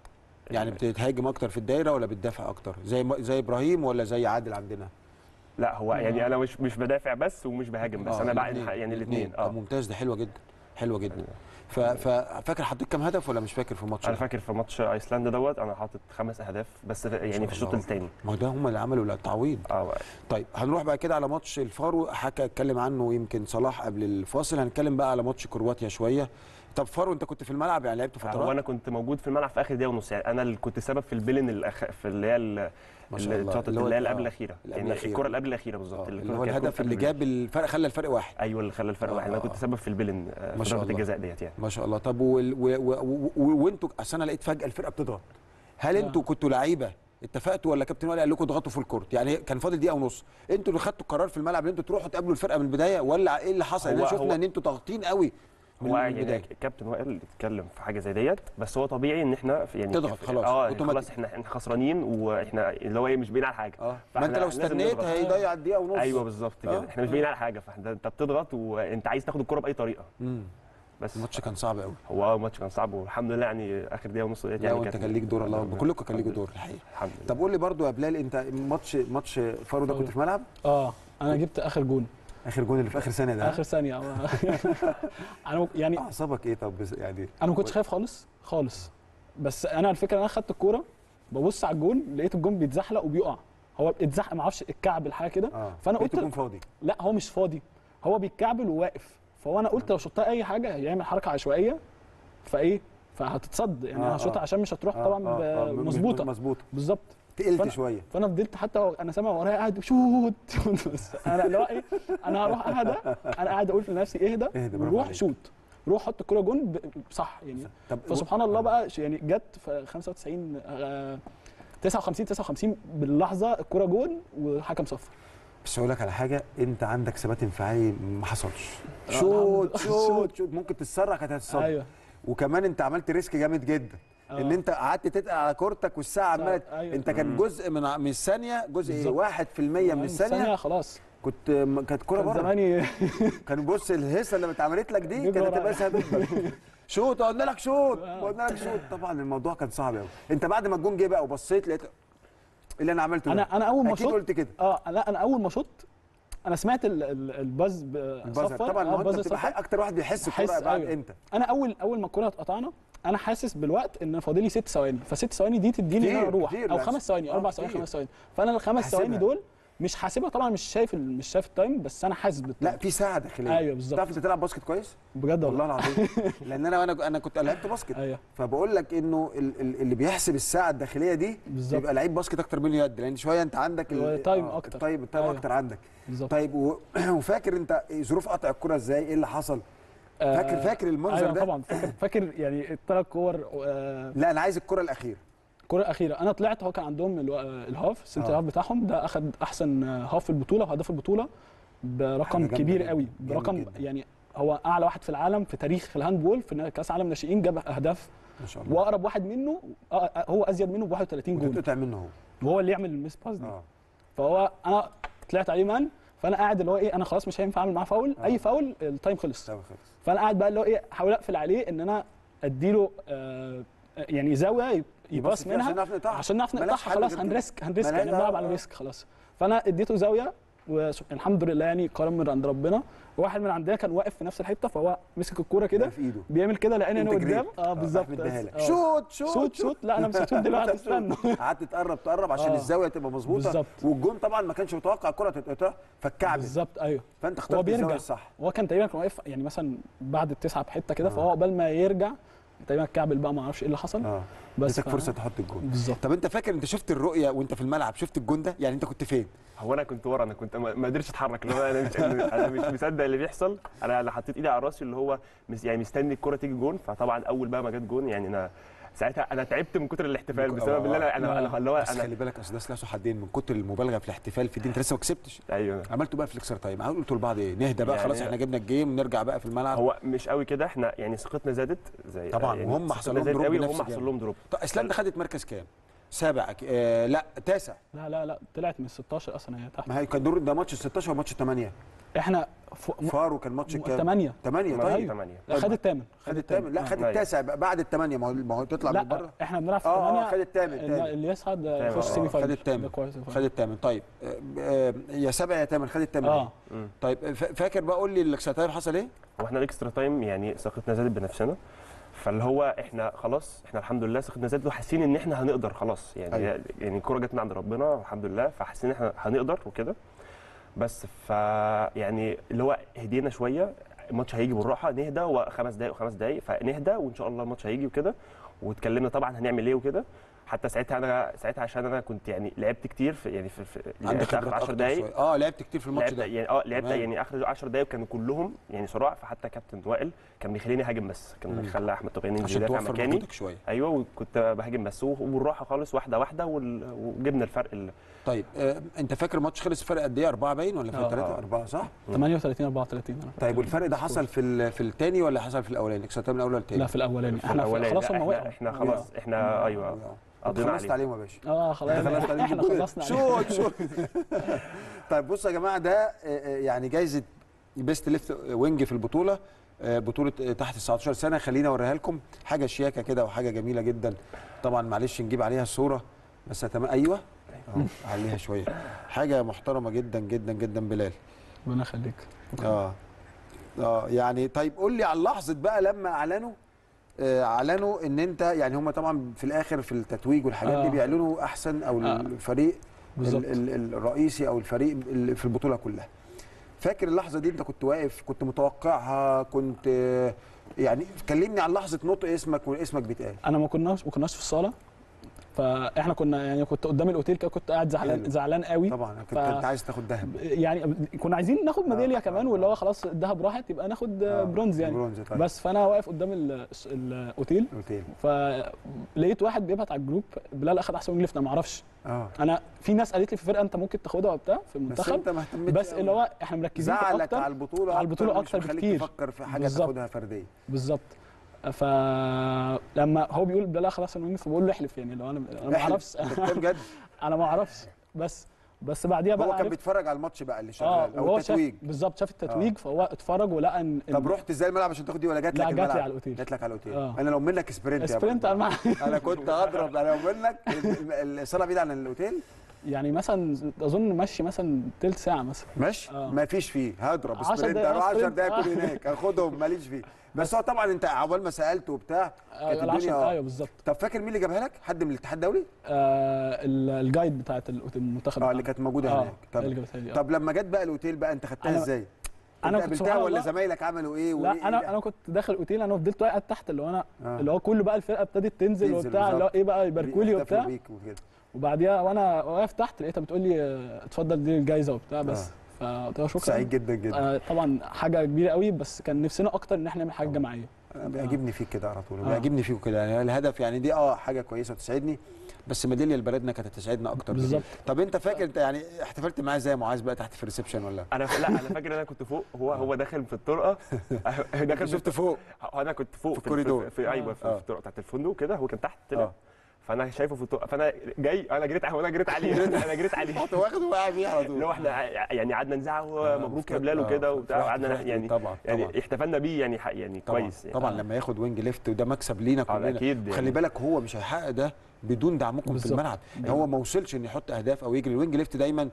يعني بتهاجم اكتر في الدايره ولا بتدافع اكتر زي ما- زي ابراهيم ولا زي عادل عندنا لا هو يعني انا مش مش بدافع بس ومش بهاجم بس آه، انا بقى الاتنين، يعني الاثنين طب اه ممتاز ده حلوه جدا حلوه جدا ف- ففاكر حطيت كام هدف ولا مش فاكر في الماتش انا ده؟ فاكر في ماتش ايسلندا دوت انا حاطط خمس اهداف بس في- يعني في الشوط الله. الثاني ما ده هم اللي عملوا التعويض اه طيب هنروح بقى كده على ماتش الفارو حكى اتكلم عنه يمكن صلاح قبل الفاصل هنتكلم بقى على ماتش كرواتيا شويه طب فارو انت كنت في الملعب يعني لعبت هو فترات انا كنت موجود في الملعب في اخر دقيقه ونص يعني انا اللي كنت سبب في البيلن الأخ... في اللي هي ال- ما شاء الله الشوط اللي هو اللي هي آه، اللي قبل الاخيره اللي قبل يعني الأخيرة. الكره اللي قبل الاخيره بالظبط آه، اللي كانت هو الهدف قبل اللي البيلن. جاب الفرق خلى الفرق واحد ايوه اللي خلى الفرق واحد انا آه. كنت سبب في البيلن آه، ما في شاء ضربه الله. الجزاء ديت يعني ما شاء الله طب وال- و- و- و- و- وانتوا اصل انا لقيت فجاه الفرقه بتضغط هل انتوا كنتوا لعيبه اتفقتوا ولا كابتن وائل قال لكم اضغطوا في الكورت يعني كان فاضل دقيقه ونص انتوا اللي خدتوا القرار في الملعب ان انتوا تروحوا تقابلوا الفرقه من البدايه ولا ايه اللي حصل هو- احنا شفنا هو- ان انتوا ضاغطين قوي من هو من يعني البدايه الكابتن وائل اتكلم في حاجه زي ديت بس هو طبيعي ان احنا في يعني تضغط في- خلاص، اه يعني أوتوماتيك. خلاص احنا احنا خسرانين واحنا اللي هو ايه مش باين على حاجه اه ما فإحنا انت لو لازم استنيت نضغط. هيضيع الدقيقه ونص ايوه بالظبط كده آه. احنا مش باين على حاجه فاحنا انت بتضغط وانت عايز تاخد الكره باي طريقه مم. بس الماتش كان صعب قوي هو الماتش كان صعب والحمد لله يعني اخر دقيقه ونص ديت لا يعني وانت كان ليك دور الله اكبر كلكم كان ليكوا دور الحقيقه الحمد لله طب قول لي برضو يا بلال انت ماتش ماتش فارو ده كنت في الملعب اه انا جبت اخر جون اخر جون اللي في اخر ثانيه ده اخر ثانيه انا م- يعني اعصابك ايه طب بس- يعني انا ما كنتش خايف خالص خالص بس انا الفكره ان انا خدت الكوره ببص على الجون لقيت الجون بيتزحلق وبيقع هو اتزحلق ما اعرفش الكعب الحاجه كده اه فانا لقيت قلت الجون فاضي لا هو مش فاضي هو بيتكعبل وواقف فهو انا قلت لو شطها اي حاجه هيعمل حركه عشوائيه فايه فهتصد يعني آه، انا هشوطها آه. عشان مش هتروح آه، طبعا آه، آه، ب- م- مظبوطه مظبوطه بالظبط تقلت فأنا- شويه فانا فضلت حتى انا سامع ورايا قاعد شوت بس انا اللي هو ايه انا هروح اهدى انا قاعد اقول لنفسي اهدى اهدى، برافو وروح عليك. شوت روح حط الكوره جون ب- صح يعني طب فسبحان الله بقى ش- يعني جت في 95 آه، 59 59 باللحظه الكوره جون والحكم صفر بس اقول لك على حاجه انت عندك ثبات انفعالي ما حصلش آه، شوت الحمد لله. شوت شوت ممكن تتسرع كانت هتتصد ايوه وكمان انت عملت ريسك جامد جدا آه. ان انت قعدت تتقل على كورتك والساعه عماله أيوة. انت كان جزء من ع- من الثانيه جزء ايه بالظبط. 1% من الثانيه خلاص كنت م- كانت كوره كان بره زماني كان بص الهيصه اللي اتعملت لك دي جيب كانت ورا. هتبقى سبب شوت قلنا لك شوت آه. قلنا لك شوت طبعا الموضوع كان صعب قوي انت بعد ما الجون جه بقى وبصيت لقيت إيه اللي انا عملته ده انا انا اول ما اكيد شط قلت كده اه لا انا اول ما شط انا سمعت ال- ال- الباز ب- البازر صفر. طبعا آه، ما هو انت البازر بتبقى صفر. ح- اكتر واحد بيحس بحس، الكوره بعد أيوة. انت انا اول اول ما الكوره اتقطعنا انا حاسس بالوقت ان فاضل لي ست ثواني فست ثواني دي تديني ان انا كتير، اروح كتير او بس. خمس ثواني آه، اربع ثواني كتير. خمس ثواني فانا الخمس حاسبها. ثواني دول مش حاسبها طبعا مش شايف ال- مش شايف التايم بس انا حاسس بالتايم لا في ساعه داخليه ايوه بالظبط تعرف انت تلعب باسكت كويس بجد والله والله العظيم لان انا انا انا كنت لعبت باسكت ايوه فبقول لك انه ال- ال- اللي بيحسب الساعه الداخليه دي بالظبط. بيبقى لعيب باسكت اكتر منه يد لان شويه انت عندك ال- هو تايم آه، أكتر. التايم التايم أيوة. اكتر عندك بالظبط طيب و- وفاكر انت ظروف قطع الكره ازاي ايه اللي حصل فاكر فاكر المنظر ايوه ده طبعا فاكر فاكر يعني الثلاث كور آه، لا انا عايز الكره الاخيره الكرة الأخيرة أنا طلعت هو كان عندهم الو- الهاف السنتر آه. هاف بتاعهم ده أخد أحسن هاف في البطولة وهداف البطولة برقم حاجة جامدة كبير جدا، قوي جامد برقم جدا. يعني هو أعلى واحد في العالم في تاريخ الهاندبول في كأس عالم ناشئين جاب أهداف ما شاء الله وأقرب واحد منه آه، آه، هو أزيد منه ب 31 جول وتتقطع منه هو وهو اللي يعمل الميس باس دي اه فهو أنا طلعت عليه مان فأنا قاعد اللي هو إيه أنا خلاص مش هينفع أعمل معاه فاول آه. أي فاول التايم خلص تمام خلاص فأنا قاعد بقى اللي هو إيه أحاول أقفل عليه إن أنا أديله آه، يعني زاوية يباص فيها منها عشان نعرف نقطعها عشان نعرف ملهاش نقطعها حل خلاص غير كده. هنريسك هنريسك ملهاش- يعني بنلعب آه، على آه. ريسك خلاص فانا اديته زاويه والحمد لله يعني كرم من عند ربنا واحد من عندنا كان واقف في نفس الحته فهو مسك الكوره كده في ايده بيعمل كده لقاني انا انت قدام جريت. اه بالظبط راح مديها بس- لك. آه. شوت شوت شوت شوت لا انا مش هشوت دلوقتي استنى قعدت تقرب تقرب عشان آه. الزاويه تبقى مظبوطه بالظبط. والجون طبعا ما كانش متوقع الكره تتقطع فالكعب بالظبط ايوه فانت هو اخترت الزاويه بيرجع الصح هو كان تقريبا كان واقف يعني مثلا بعد التسعه بحته كده آه. فهو قبل ما يرجع تقريبا الكعبل بقى ما اعرفش ايه اللي حصل اه بس اديتك ف- فرصه تحط الجون بالظبط طب انت فاكر انت شفت الرؤيه وانت في الملعب شفت الجون ده يعني انت كنت فين هو انا كنت ورا انا كنت ما ما قدرتش اتحرك اللي هو انا مش انا مش مصدق اللي بيحصل انا اللي حطيت ايدي على راسي اللي هو مس- يعني مستني الكره تيجي جون فطبعا اول بقى ما جت جون يعني انا ساعتها انا تعبت من كتر الاحتفال بسبب اللي انا انا انا اللي هو بس انا خلي بالك اصل ده سلاح ذو حدين من كتر المبالغه في الاحتفال في دي انت لسه ما كسبتش ايوه عملتوا بقى في الاكسترا تايم قلتوا لبعض ايه نهدى بقى يعني- خلاص احنا جبنا الجيم نرجع بقى في الملعب هو مش قوي كده احنا يعني ثقتنا زادت زي طبعا، يعني وهم ثقتنا حصل لهم زادت دروب قوي بنفس وهم الجامد. حصل لهم دروب طب اسلام ده خدت مركز كام سابع أك- آه لا تاسع لا لا لا طلعت من 16 اصلا هي تحت ما هي كان دور ده ماتش 16 وماتش 8 احنا فوق فارو كان ماتش كام 8 8 طيب ثمانية لا خد الثامن خد الثامن لا خد آه. التاسع بقى بعد الثمانيه ما هو ما هو تطلع من لا بره احنا بنلعب في اه اه 8 خد الثامن الثامن اللي يصعد تامن، يخش آه، سيمي خد فاينل الثامن ده كويس خد الثامن طيب آه، آه، يا سبع يا ثامن خد الثامن اه مم. طيب فا- فاكر بقى قول لي الاكسترا تايم حصل ايه؟ واحنا الاكسترا تايم يعني ثقتنا زادت بنفسنا فاللي هو احنا خلاص احنا الحمد لله ثقتنا زادت وحاسين ان احنا هنقدر خلاص يعني أيوة. يعني الكوره جت من عند ربنا الحمد لله فحاسين ان احنا هنقدر وكده بس ف يعني اللي هو هدينا شويه الماتش هيجي بالراحه نهدى وخمس دقائق وخمس دقائق فنهدى وان شاء الله الماتش هيجي وكده واتكلمنا طبعا هنعمل ايه وكده حتى ساعتها انا ساعتها عشان انا كنت يعني لعبت كتير في يعني في, في عندك لعبت آخر خبرات 10 اكتر دقائق شويه اه لعبت كتير في الماتش لعبت ده يعني اه لعبت تمام. يعني اخر 10 دقايق كانوا كلهم يعني صراع فحتى كابتن وائل كان بيخليني اهاجم بس مم. كان بيخلي احمد طغيان ينزل عشان يدافع توفر مكاني مجهودك شويه ايوه وكنت بهاجم بس وبالراحه خالص واحده واحده وال- وجبنا الفرق ال- طيب آه انت فاكر الماتش خلص فرق قد ايه؟ اربعه باين ولا فرق آه. ثلاثه؟ اربعه صح؟ 38 34 انا طيب والفرق ده حصل في ال- في الثاني ولا حصل في الاولاني؟ اكسترا تايم الاول ولا الثاني؟ لا في الاولاني في احنا في الأولاني. خلاص لا، هم احنا, وقعوا احنا خلاص احنا ايوه انت قضينا خلصت عليه عليهم يا باشا اه خلاص خلصت عليهم احنا بالجول. خلصنا عليه. شوت شوت طيب بصوا يا جماعه ده آه، آه، يعني جايزه بيست ليفت وينج في البطوله آه، بطوله آه، تحت 19 سنه خليني اوريها لكم حاجه شياكه كده وحاجه جميله جدا طبعا معلش نجيب عليها الصوره بس تمام ايوه اهو عليها شويه حاجه محترمه جدا جدا جدا بلال ربنا يخليك اه اه يعني طيب قول لي على لحظه بقى لما اعلنوا آه، اعلنوا ان انت يعني هم طبعا في الاخر في التتويج والحاجات دي آه. بيعلنوا احسن او آه. الفريق بالظبط ال- ال- الرئيسي او الفريق اللي في البطوله كلها فاكر اللحظه دي انت كنت واقف كنت متوقعها كنت آه، يعني كلمني عن لحظه نطق اسمك واسمك بيتقال انا ما كناش ما كناش في الصاله فاحنا كنا يعني كنت قدام الاوتيل كده كنت قاعد حلو. زعلان زعلان قوي طبعا كنت ف- انت عايز تاخد ذهب يعني كنا عايزين ناخد ميداليه آه، كمان آه، واللي آه. هو خلاص الذهب راحت يبقى ناخد آه، برونز يعني برونز طيب بس فانا واقف قدام ال- الاوتيل اوتيل فلقيت واحد بيبعت على الجروب بلال اخد احسن وينج ليفت انا ما اعرفش اه انا في ناس قالت لي في فرقه انت ممكن تاخدها وبتاع في بس المنتخب انت ما اهتمتش بس قوي. اللي هو احنا مركزين في زعلك اكتر على البطوله على البطولة مش أكتر مخليك بكتير. تفكر في حاجه بالظبط. تاخدها فرديه بالظبط فلما هو بيقول بلال اخد احسن وينج فبقول له احلف يعني لو انا انا ما احلف. اعرفش انت بتتكلم بجد انا ما اعرفش بس بس بعديها بقى هو كان عرفت- بيتفرج على الماتش بقى اللي شغال اه او وهو شاف التتويج بالظبط شاف التتويج فهو اتفرج ولقى ان إن- طب رحت ازاي الملعب عشان تاخد دي ولا جات لك لا جات لي الملعب؟ على الاوتيل جات لك على الاوتيل آه. انا لو منك سبرنت يا سبرنت برضه. على الملعب. انا كنت اضرب انا لو منك ال- ال- الصاله بعيده عن الاوتيل يعني مثلا اظن مشي مثلا تلت ساعه مثلا ماشي آه. ما فيش فيه هضرب 10 سبرنت دقايق، اروح 10 سبرنت. دقايق اكون آه. هناك اخدهم ماليش فيه بس هو طبعا انت عقبال ما سالت وبتاع آه، كانت العشر- الدنيا ايوه بالظبط طب فاكر مين اللي جابها لك؟ حد من الاتحاد الدولي؟ آه ال- الجايد بتاعت الأوتيل- المنتخب اه اللي بتاعنا. كانت موجوده اه هناك اللي طب جابتها لي آه. طب لما جت بقى الاوتيل بقى انت خدتها أنا- ازاي؟ أنا انت كنت قابلتها سبحان ولا الله- زمايلك عملوا ايه؟ لا وإيه انا اللي- انا كنت داخل الاوتيل انا فضلت قاعد تحت اللي هو انا آه. اللي هو كله بقى الفرقه ابتدت تنزل تنزل وبتاع اللي هو بالظبط. ايه بقى يباركوا لي بيحتفلوا وبتاع بيك وكده وبعديها وانا واقف تحت لقيتها بتقول لي آه، اتفضل دي الجايزه وبتاع بس فقلت لها شكرا سعيد جدا جدا آه طبعا حاجه كبيره قوي بس كان نفسنا اكتر ان احنا نعمل حاجه جماعيه أنا بيعجبني فيك كده على طول آه. بيعجبني فيكوا كده يعني الهدف يعني دي اه حاجه كويسه وتسعدني بس ميداليه لبلدنا كانت هتسعدنا اكتر بالظبط طب انت فاكر انت يعني احتفلت معاه زي معاذ بقى تحت في الريسبشن ولا انا لا انا فاكر ان انا كنت فوق هو هو داخل في الطرقه داخل في شفت فوق هو انا كنت فوق في الكوريدور. في, في ايوه في, آه. في الطرقه بتاعت الفندق كده هو كان تحت طلع اه فانا شايفه في الطرقه فانا جاي انا جريت عليه وانا جريت عليه انا جريت عليه كنت واخد وقاعد بيه على طول اللي هو احنا ع- يعني قعدنا نزعق آه، مبروك يا فرحت- بلال آه، وكده وبتاع فرحت- وقعدنا فرحت يعني طبعا طبعا يعني احتفلنا بيه يعني حق يعني طبعا كويس يعني طبعا لما ياخد وينج ليفت وده مكسب لينا آه، كلنا اكيد وخلي يعني. بالك هو مش هيحقق ده بدون دعمكم في بالظبط. الملعب يعني هو ما وصلش ان يحط اهداف او يجري الوينج ليفت دايما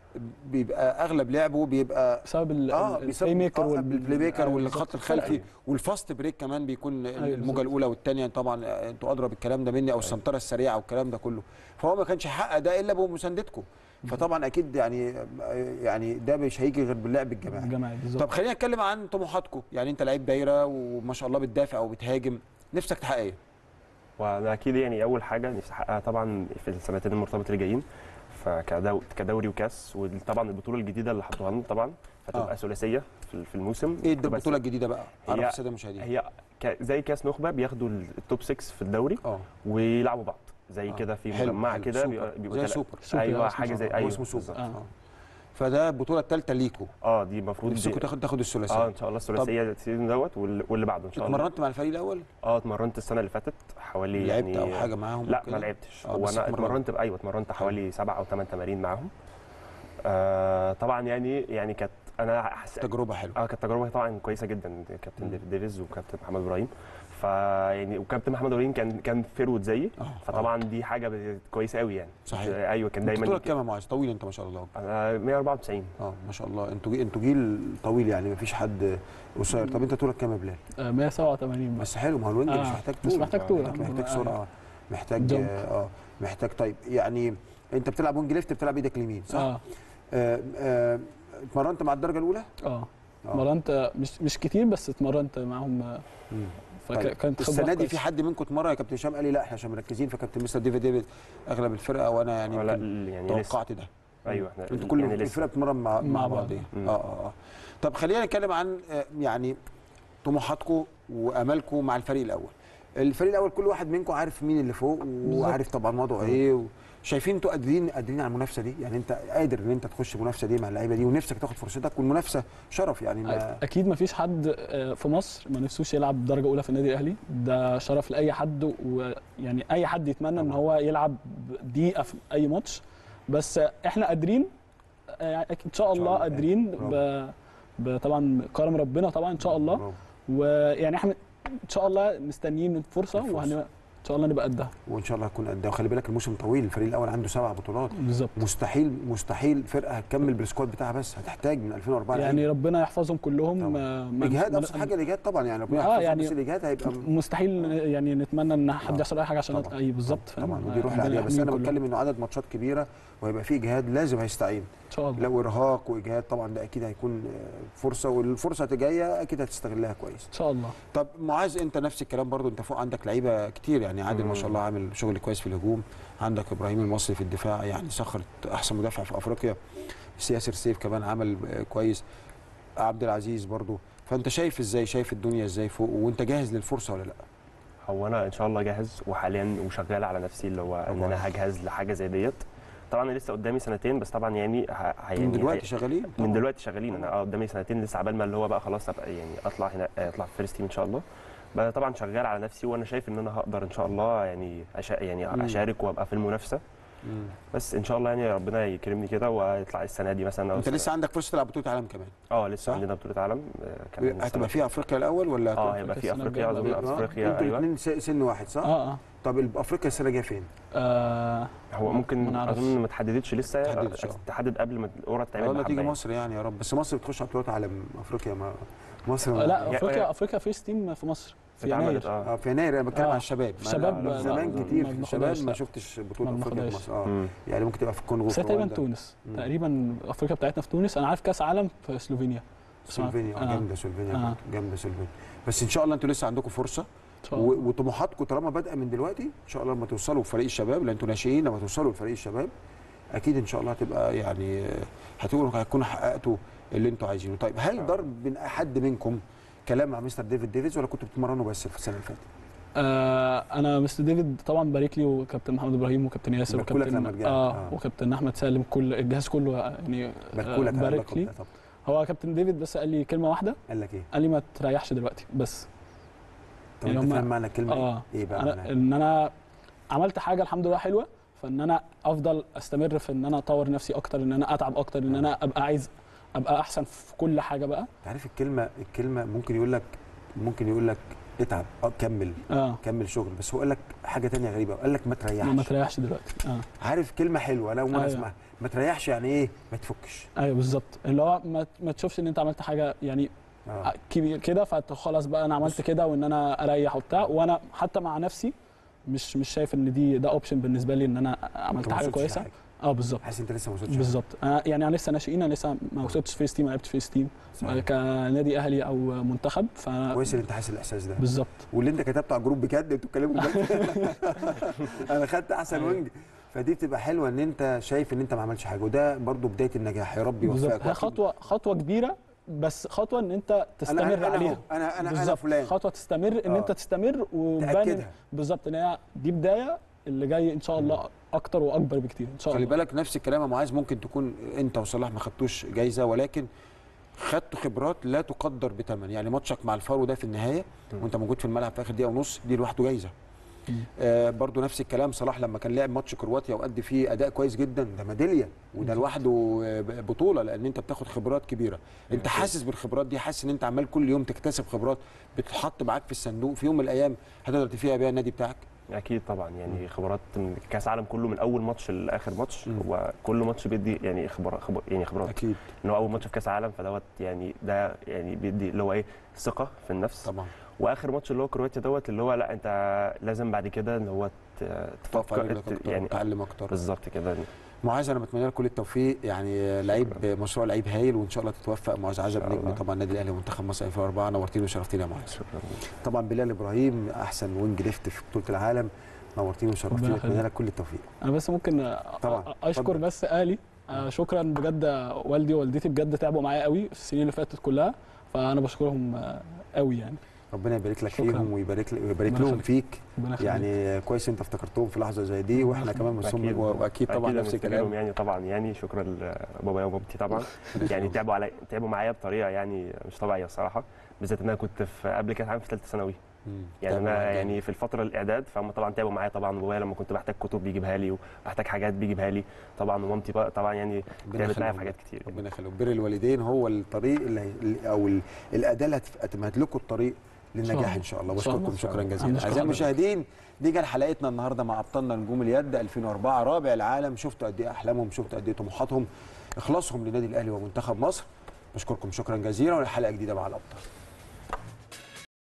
بيبقى اغلب لعبه بيبقى بسبب ال- اه ال- بسبب البلاي ميكر آه وال- البلاي ميكر أيوة والخط بالظبط. الخلفي أيوة. والفاست بريك كمان بيكون أيوة الموجه بالظبط. الاولى والثانيه طبعا آه، انتوا ادرى بالكلام ده مني او السنتره السريعه والكلام ده كله فهو ما كانش يحقق ده الا بمساندتكم فطبعا اكيد يعني يعني ده مش هيجي غير باللعب الجماعي الجماعي بالظبط طب خلينا نتكلم عن طموحاتكم يعني انت لعيب دايره وما شاء الله بتدافع وبتهاجم نفسك تحقق ايه وانا اكيد يعني اول حاجه نفسي احققها طبعا في السنتين المرتبطه اللي جايين فكدو كدوري وكاس وطبعا البطوله الجديده اللي حطوها لنا طبعا فتبقى آه. ثلاثيه في في الموسم ايه تبقى البطوله الجديده بقى هي- عرف الساده المشاهدين هي ك- زي كاس نخبه بياخدوا التوب 6 في الدوري اه ويلعبوا بعض زي آه. كده في حلو، مجمعه حلو، كده سوبر. بيبقى- بيبقوا زي تل- سوبر سوبر، ايوه آه، حاجه اسمه زي سوبر. ايوه هو اسمه سوبر بالظبط. آه. آه. فده البطوله الثالثه ليكوا اه دي المفروض نفسكم دي- تاخد تاخد الثلاثيه اه ان شاء الله الثلاثيه السيزون دوت وال- واللي بعده ان شاء الله اتمرنت مع الفريق الاول اه اتمرنت السنه اللي فاتت حوالي لعبت يعني او حاجه معاهم لا وكده؟ ما لعبتش آه، هو بس انا اتمرنت. اتمرنت ايوه اتمرنت حوالي سبع او ثمان تمارين معاهم آه طبعا يعني يعني كانت انا حس... تجربه حلوه اه كانت تجربه طبعا كويسه جدا كابتن مم. ديفيد ديفيز وكابتن محمد ابراهيم فيعني وكابتن محمد ابراهيم كان كان فيرود زيي آه، فطبعا دي حاجه ب- كويسه قوي يعني صحيح. ايوه كان انت دايما طولك كام يا معاذ طويل انت ما شاء الله انا 194 اه ما شاء الله انتوا جي- انتوا جيل طويل يعني ما فيش حد قصير طب انت طولك كام يا بلال آه، 187 بس بس حلو ما هو الوينج مش آه، محتاج مش طول محتاج طول، محتاج, الحمد محتاج لله. سرعه محتاج جمب. اه محتاج طيب يعني انت بتلعب وينج ليفت بتلعب ايدك اليمين صح؟ اه آه، آه، اتمرنت مع الدرجه الاولى؟ اه آه. اتمرنت مش مش كتير بس اتمرنت معاهم آه، مم. فكانت خبره السنه دي كويسة. في حد منكم اتمرن يا كابتن هشام قال لي لا احنا عشان مركزين فكابتن مستر ديفيد ديفيد اغلب الفرقه وانا يعني آه، لا يمكن يعني لسه توقعت ده ايوه احنا انتوا كل يعني الفرقه لسه بتتمرن مع مع مع بعض بعض. اه مم. اه اه طب خلينا نتكلم عن آه، يعني طموحاتكم وامالكم مع الفريق الاول الفريق الاول كل واحد منكم عارف مين اللي فوق وعارف طبعا وضعه ايه و... شايفين انتوا قادرين قادرين على المنافسه دي يعني انت قادر ان انت تخش المنافسه دي مع اللعيبه دي ونفسك تاخد فرصتك والمنافسه شرف يعني ما اكيد ما فيش حد آه، في مصر ما نفسوش يلعب درجه اولى في النادي الاهلي ده شرف لاي حد ويعني اي حد يتمنى ان طبعاً. هو يلعب دقيقه في اي ماتش بس آه، احنا قادرين آه، ان شاء الله الله. قادرين برافو. ب- ب- طبعا كرم ربنا طبعا ان شاء الله برافو. ويعني احنا ان شاء الله مستنيين الفرصه الفرصة. وهن ان شاء الله نبقى قدها وان شاء الله هتكون قدها وخلي بالك الموسم طويل الفريق الاول عنده سبع بطولات بالظبط مستحيل مستحيل فرقه هتكمل بالسكواد بتاعها بس هتحتاج من 2004 يعني ربنا يحفظهم كلهم طبعاً. آه، ما- اجهاد ما- ابسط حاجه الاجهاد طبعا يعني ربنا آه، يحفظهم يعني بس الاجهاد هيبقى مستحيل يعني نتمنى ان حد آه. يحصل اي حاجه عشان طبعاً. اي بالظبط فاهم؟ طبعا ودي روح ربنا العاليه بس يحميهم انا كلهم. بتكلم انه عدد ماتشات كبيره وهيبقى فيه اجهاد لازم هيستعين ان شاء الله لو ارهاق واجهاد طبعا ده اكيد هيكون آه، فرصه والفرصه جايه اكيد هتستغلها كويس ان شاء الله طب معاذ انت نفس الكلام برضو انت فوق عندك لعيبه كتير يعني عادل ما شاء الله عامل شغل كويس في الهجوم عندك ابراهيم المصري في الدفاع يعني سخر احسن مدافع في افريقيا ياسر سيف كمان عمل آه، كويس عبد العزيز برضو فانت شايف ازاي شايف الدنيا ازاي فوق وانت جاهز للفرصه ولا لا هو انا ان شاء الله جاهز وحاليا وشغال على نفسي اللي هو ان انا هجهز لحاجه زي ديت طبعا انا لسه قدامي سنتين بس طبعا يعني ه- ه- يعني من دلوقتي هي- شغالين من طبعاً. دلوقتي شغالين انا اه قدامي سنتين لسه عبال ما اللي هو بقى خلاص ابقى يعني اطلع هنا اطلع في فيرست تيم ان شاء الله بس طبعا شغال على نفسي وانا شايف ان انا هقدر ان شاء الله يعني أشا يعني مم. اشارك وابقى في المنافسه مم. بس ان شاء الله يعني ربنا يكرمني كده ويطلع السنه دي مثلا أو انت السنة- لسه عندك فرصه تلعب بطوله عالم كمان اه لسه صح؟ عندنا بطوله عالم آه، كمان السنة هتبقى فيها افريقيا الاول ولا اه هتبقى- هيبقى في السنة افريقيا الجاية اظن آه، افريقيا انتوا ايوه الاثنين سن واحد صح؟ اه اه طب ال- افريقيا السنه الجايه فين؟ آه هو ما ممكن نعرفش. اظن ما اتحددتش لسه تحددش، آه. تحدد قبل ما القرعه تتعمل والله بحبة تيجي يعني. مصر يعني يا رب بس مصر بتخش على بطولات عالم افريقيا ما مصر ما آه، لا يا- افريقيا افريقيا فيرست تيم في مصر في اتعملت يناير اه اه في يناير انا بتكلم آه. على الشباب ما الشباب أنا لا، زمان ما كتير ما في بناخدهاش، الشباب ما لا. شفتش بطوله ما افريقيا في بناخدهاش. مصر اه مم. يعني ممكن تبقى في الكونغو بس هي في تقريبا رواندا. تونس مم. تقريبا افريقيا بتاعتنا في تونس انا عارف كاس عالم في سلوفينيا سلوفينيا اه آه. جامده سلوفينيا آه. جامده سلوفينيا بس ان شاء الله انتوا لسه عندكم فرصه ان شاء الله و- وطموحاتكم طالما بادئه من دلوقتي ان شاء الله لما توصلوا فريق الشباب لان انتوا ناشئين لما توصلوا لفريق الشباب اكيد ان شاء الله هتبقى يعني آه، هتقولوا هتكونوا حققتوا اللي انتوا عايزينه طيب هل ضرب من حد منكم كلام مع مستر ديفيد ديفيز ولا كنتوا بتتمرنوا بس في السنه اللي فاتت؟ آه انا مستر ديفيد طبعا بارك لي وكابتن محمد ابراهيم وكابتن ياسر باركولك لما وكابتن رجعت. آه, آه. وكابتن احمد سالم كل الجهاز كله يعني آه، باركوا لك على بارك اللقب لي ده طبعا هو كابتن ديفيد بس قال لي كلمه واحده قال لك ايه؟ قال لي ما تريحش دلوقتي بس طب يعني انت هم- فاهم معنى الكلمه ايه؟ اه ايه بقى أنا معناها؟ ان انا عملت حاجه الحمد لله حلوه فان انا افضل استمر في ان انا اطور نفسي اكتر ان انا اتعب اكتر ان انا ابقى عايز ابقى احسن في كل حاجه بقى انت عارف الكلمه الكلمه ممكن يقول لك ممكن يقول لك اتعب اه كمل اه كمل شغل بس هو قال لك حاجه تانية غريبه قال لك ما ما تريحش تريحش دلوقتي اه عارف كلمه حلوه لو ما أيوة. اسمعها ما تريحش يعني ايه ما تفكش ايوه بالظبط اللي هو ما, ما تشوفش ان انت عملت حاجه يعني اه كبير كده فخلاص بقى انا عملت كده وان انا اريح وبتاع وانا حتى مع نفسي مش مش شايف ان دي ده اوبشن بالنسبه لي ان انا عملت ما حاجه وصلتش كويسه لحاجة. اه بالظبط حاسس انت لسه ما وصلتش بالظبط أنا يعني انا لسه ناشئين انا لسه ما وصلتش فيرست تيم ما لعبتش فيرست تيم صحيح. كنادي اهلي او منتخب ف كويس ان انت حاسس الاحساس ده بالظبط واللي انت كتبته على الجروب بجد انتوا بتتكلموا بجد انا خدت احسن أيوة. وينج فدي بتبقى حلوه ان انت شايف ان انت ما عملتش حاجه وده برضو بدايه النجاح يا رب بالظبط يوفقك هي خطوه خطوه كبيره بس خطوه ان انت تستمر انا انا عليها أهو، انا انا انا بالظبط. فلان خطوه تستمر ان آه. انت تستمر وبان تاكدها بالظبط ان هي دي بدايه اللي جاي ان شاء الله اكتر واكبر بكتير ان شاء خلي الله بالك نفس الكلام يا معاذ ممكن تكون انت وصلاح ما خدتوش جايزه ولكن خدتوا خبرات لا تقدر بثمن يعني ماتشك مع الفارو ده في النهايه مم. وانت موجود في الملعب في اخر دقيقه ونص دي لوحده جايزه آه برضو نفس الكلام صلاح لما كان لعب ماتش كرواتيا وادي فيه اداء كويس جدا ده ميداليه وده لوحده آه، بطوله لان انت بتاخد خبرات كبيره انت حاسس بالخبرات دي حاسس ان انت عمال كل يوم تكتسب خبرات بتتحط معاك في الصندوق في يوم من الايام هتقدر تفيها بيها النادي بتاعك اكيد طبعا يعني خبرات من كاس عالم كله من اول ماتش لاخر ماتش مم. هو كل ماتش بيدي يعني خبرات خبر يعني خبرات اكيد ان هو اول ماتش في كاس عالم فدوت يعني ده يعني بيدي اللي هو ايه ثقه في النفس طبعا واخر ماتش اللي هو كرواتيا دوت اللي هو لا انت لازم بعد كده ان هو ت- تقف على تفكر رجلك اكتر يعني وتتعلم اكتر بالظبط كده معاذ انا بتمنى لك كل التوفيق يعني لعيب مشروع لعيب هايل وان شاء الله تتوفق معاذ عزب شاء نجم الله. طبعا النادي الاهلي ومنتخب مصر 2004 نورتيني وشرفتيني يا معاذ شكرا طبعا بلال ابراهيم احسن وينج ليفت في بطوله العالم نورتيني وشرفتيني ربنا اتمنى يخليك. لك كل التوفيق انا بس ممكن أ- طبعاً. أ- اشكر اتفضل. بس اهلي آه، شكرا بجد والدي ووالدتي بجد تعبوا معايا قوي في السنين اللي فاتت كلها فانا بشكرهم آه، قوي يعني ربنا يبارك لك شكراً. فيهم ويبارك ويبارك ربنا لهم يخليك. فيك ربنا يخليك. يعني كويس انت افتكرتهم في لحظه زي دي واحنا كمان بنصوم أكيد. واكيد طبعا أكيد نفس هنفتكرهم الكلام يعني طبعا يعني شكرا لبابايا ومامتي طبعا يعني تعبوا علي تعبوا معايا بطريقه يعني مش طبيعيه الصراحه بالذات ان انا كنت في قبل كده عام في ثالثه ثانوي مم. يعني تعبوا انا معاك جامد. يعني في الفتره الاعداد فهم طبعا تعبوا معايا طبعا بابايا لما كنت بحتاج كتب بيجيبها لي وبحتاج حاجات بيجيبها لي طبعا ومامتي بقى طبعا يعني ربنا تعبت معايا يخليهم في حاجات لك. كتير يعني. ربنا يخليهم بر الوالدين هو الطريق اللي هي- او ال- الاداه اللي هت- هتمهد لكم الطريق للنجاح الله. ان شاء الله إن شاء الله. بشكركم شكرا أنا جزيلا بشكر اعزائي حضرتك. المشاهدين دي كان حلقتنا النهارده مع ابطالنا نجوم اليد 2004 رابع العالم شفتوا قد ايه احلامهم شفتوا قد ايه طموحاتهم اخلاصهم للنادي الاهلي ومنتخب مصر بشكركم شكرا جزيلا ولحلقه جديده مع الابطال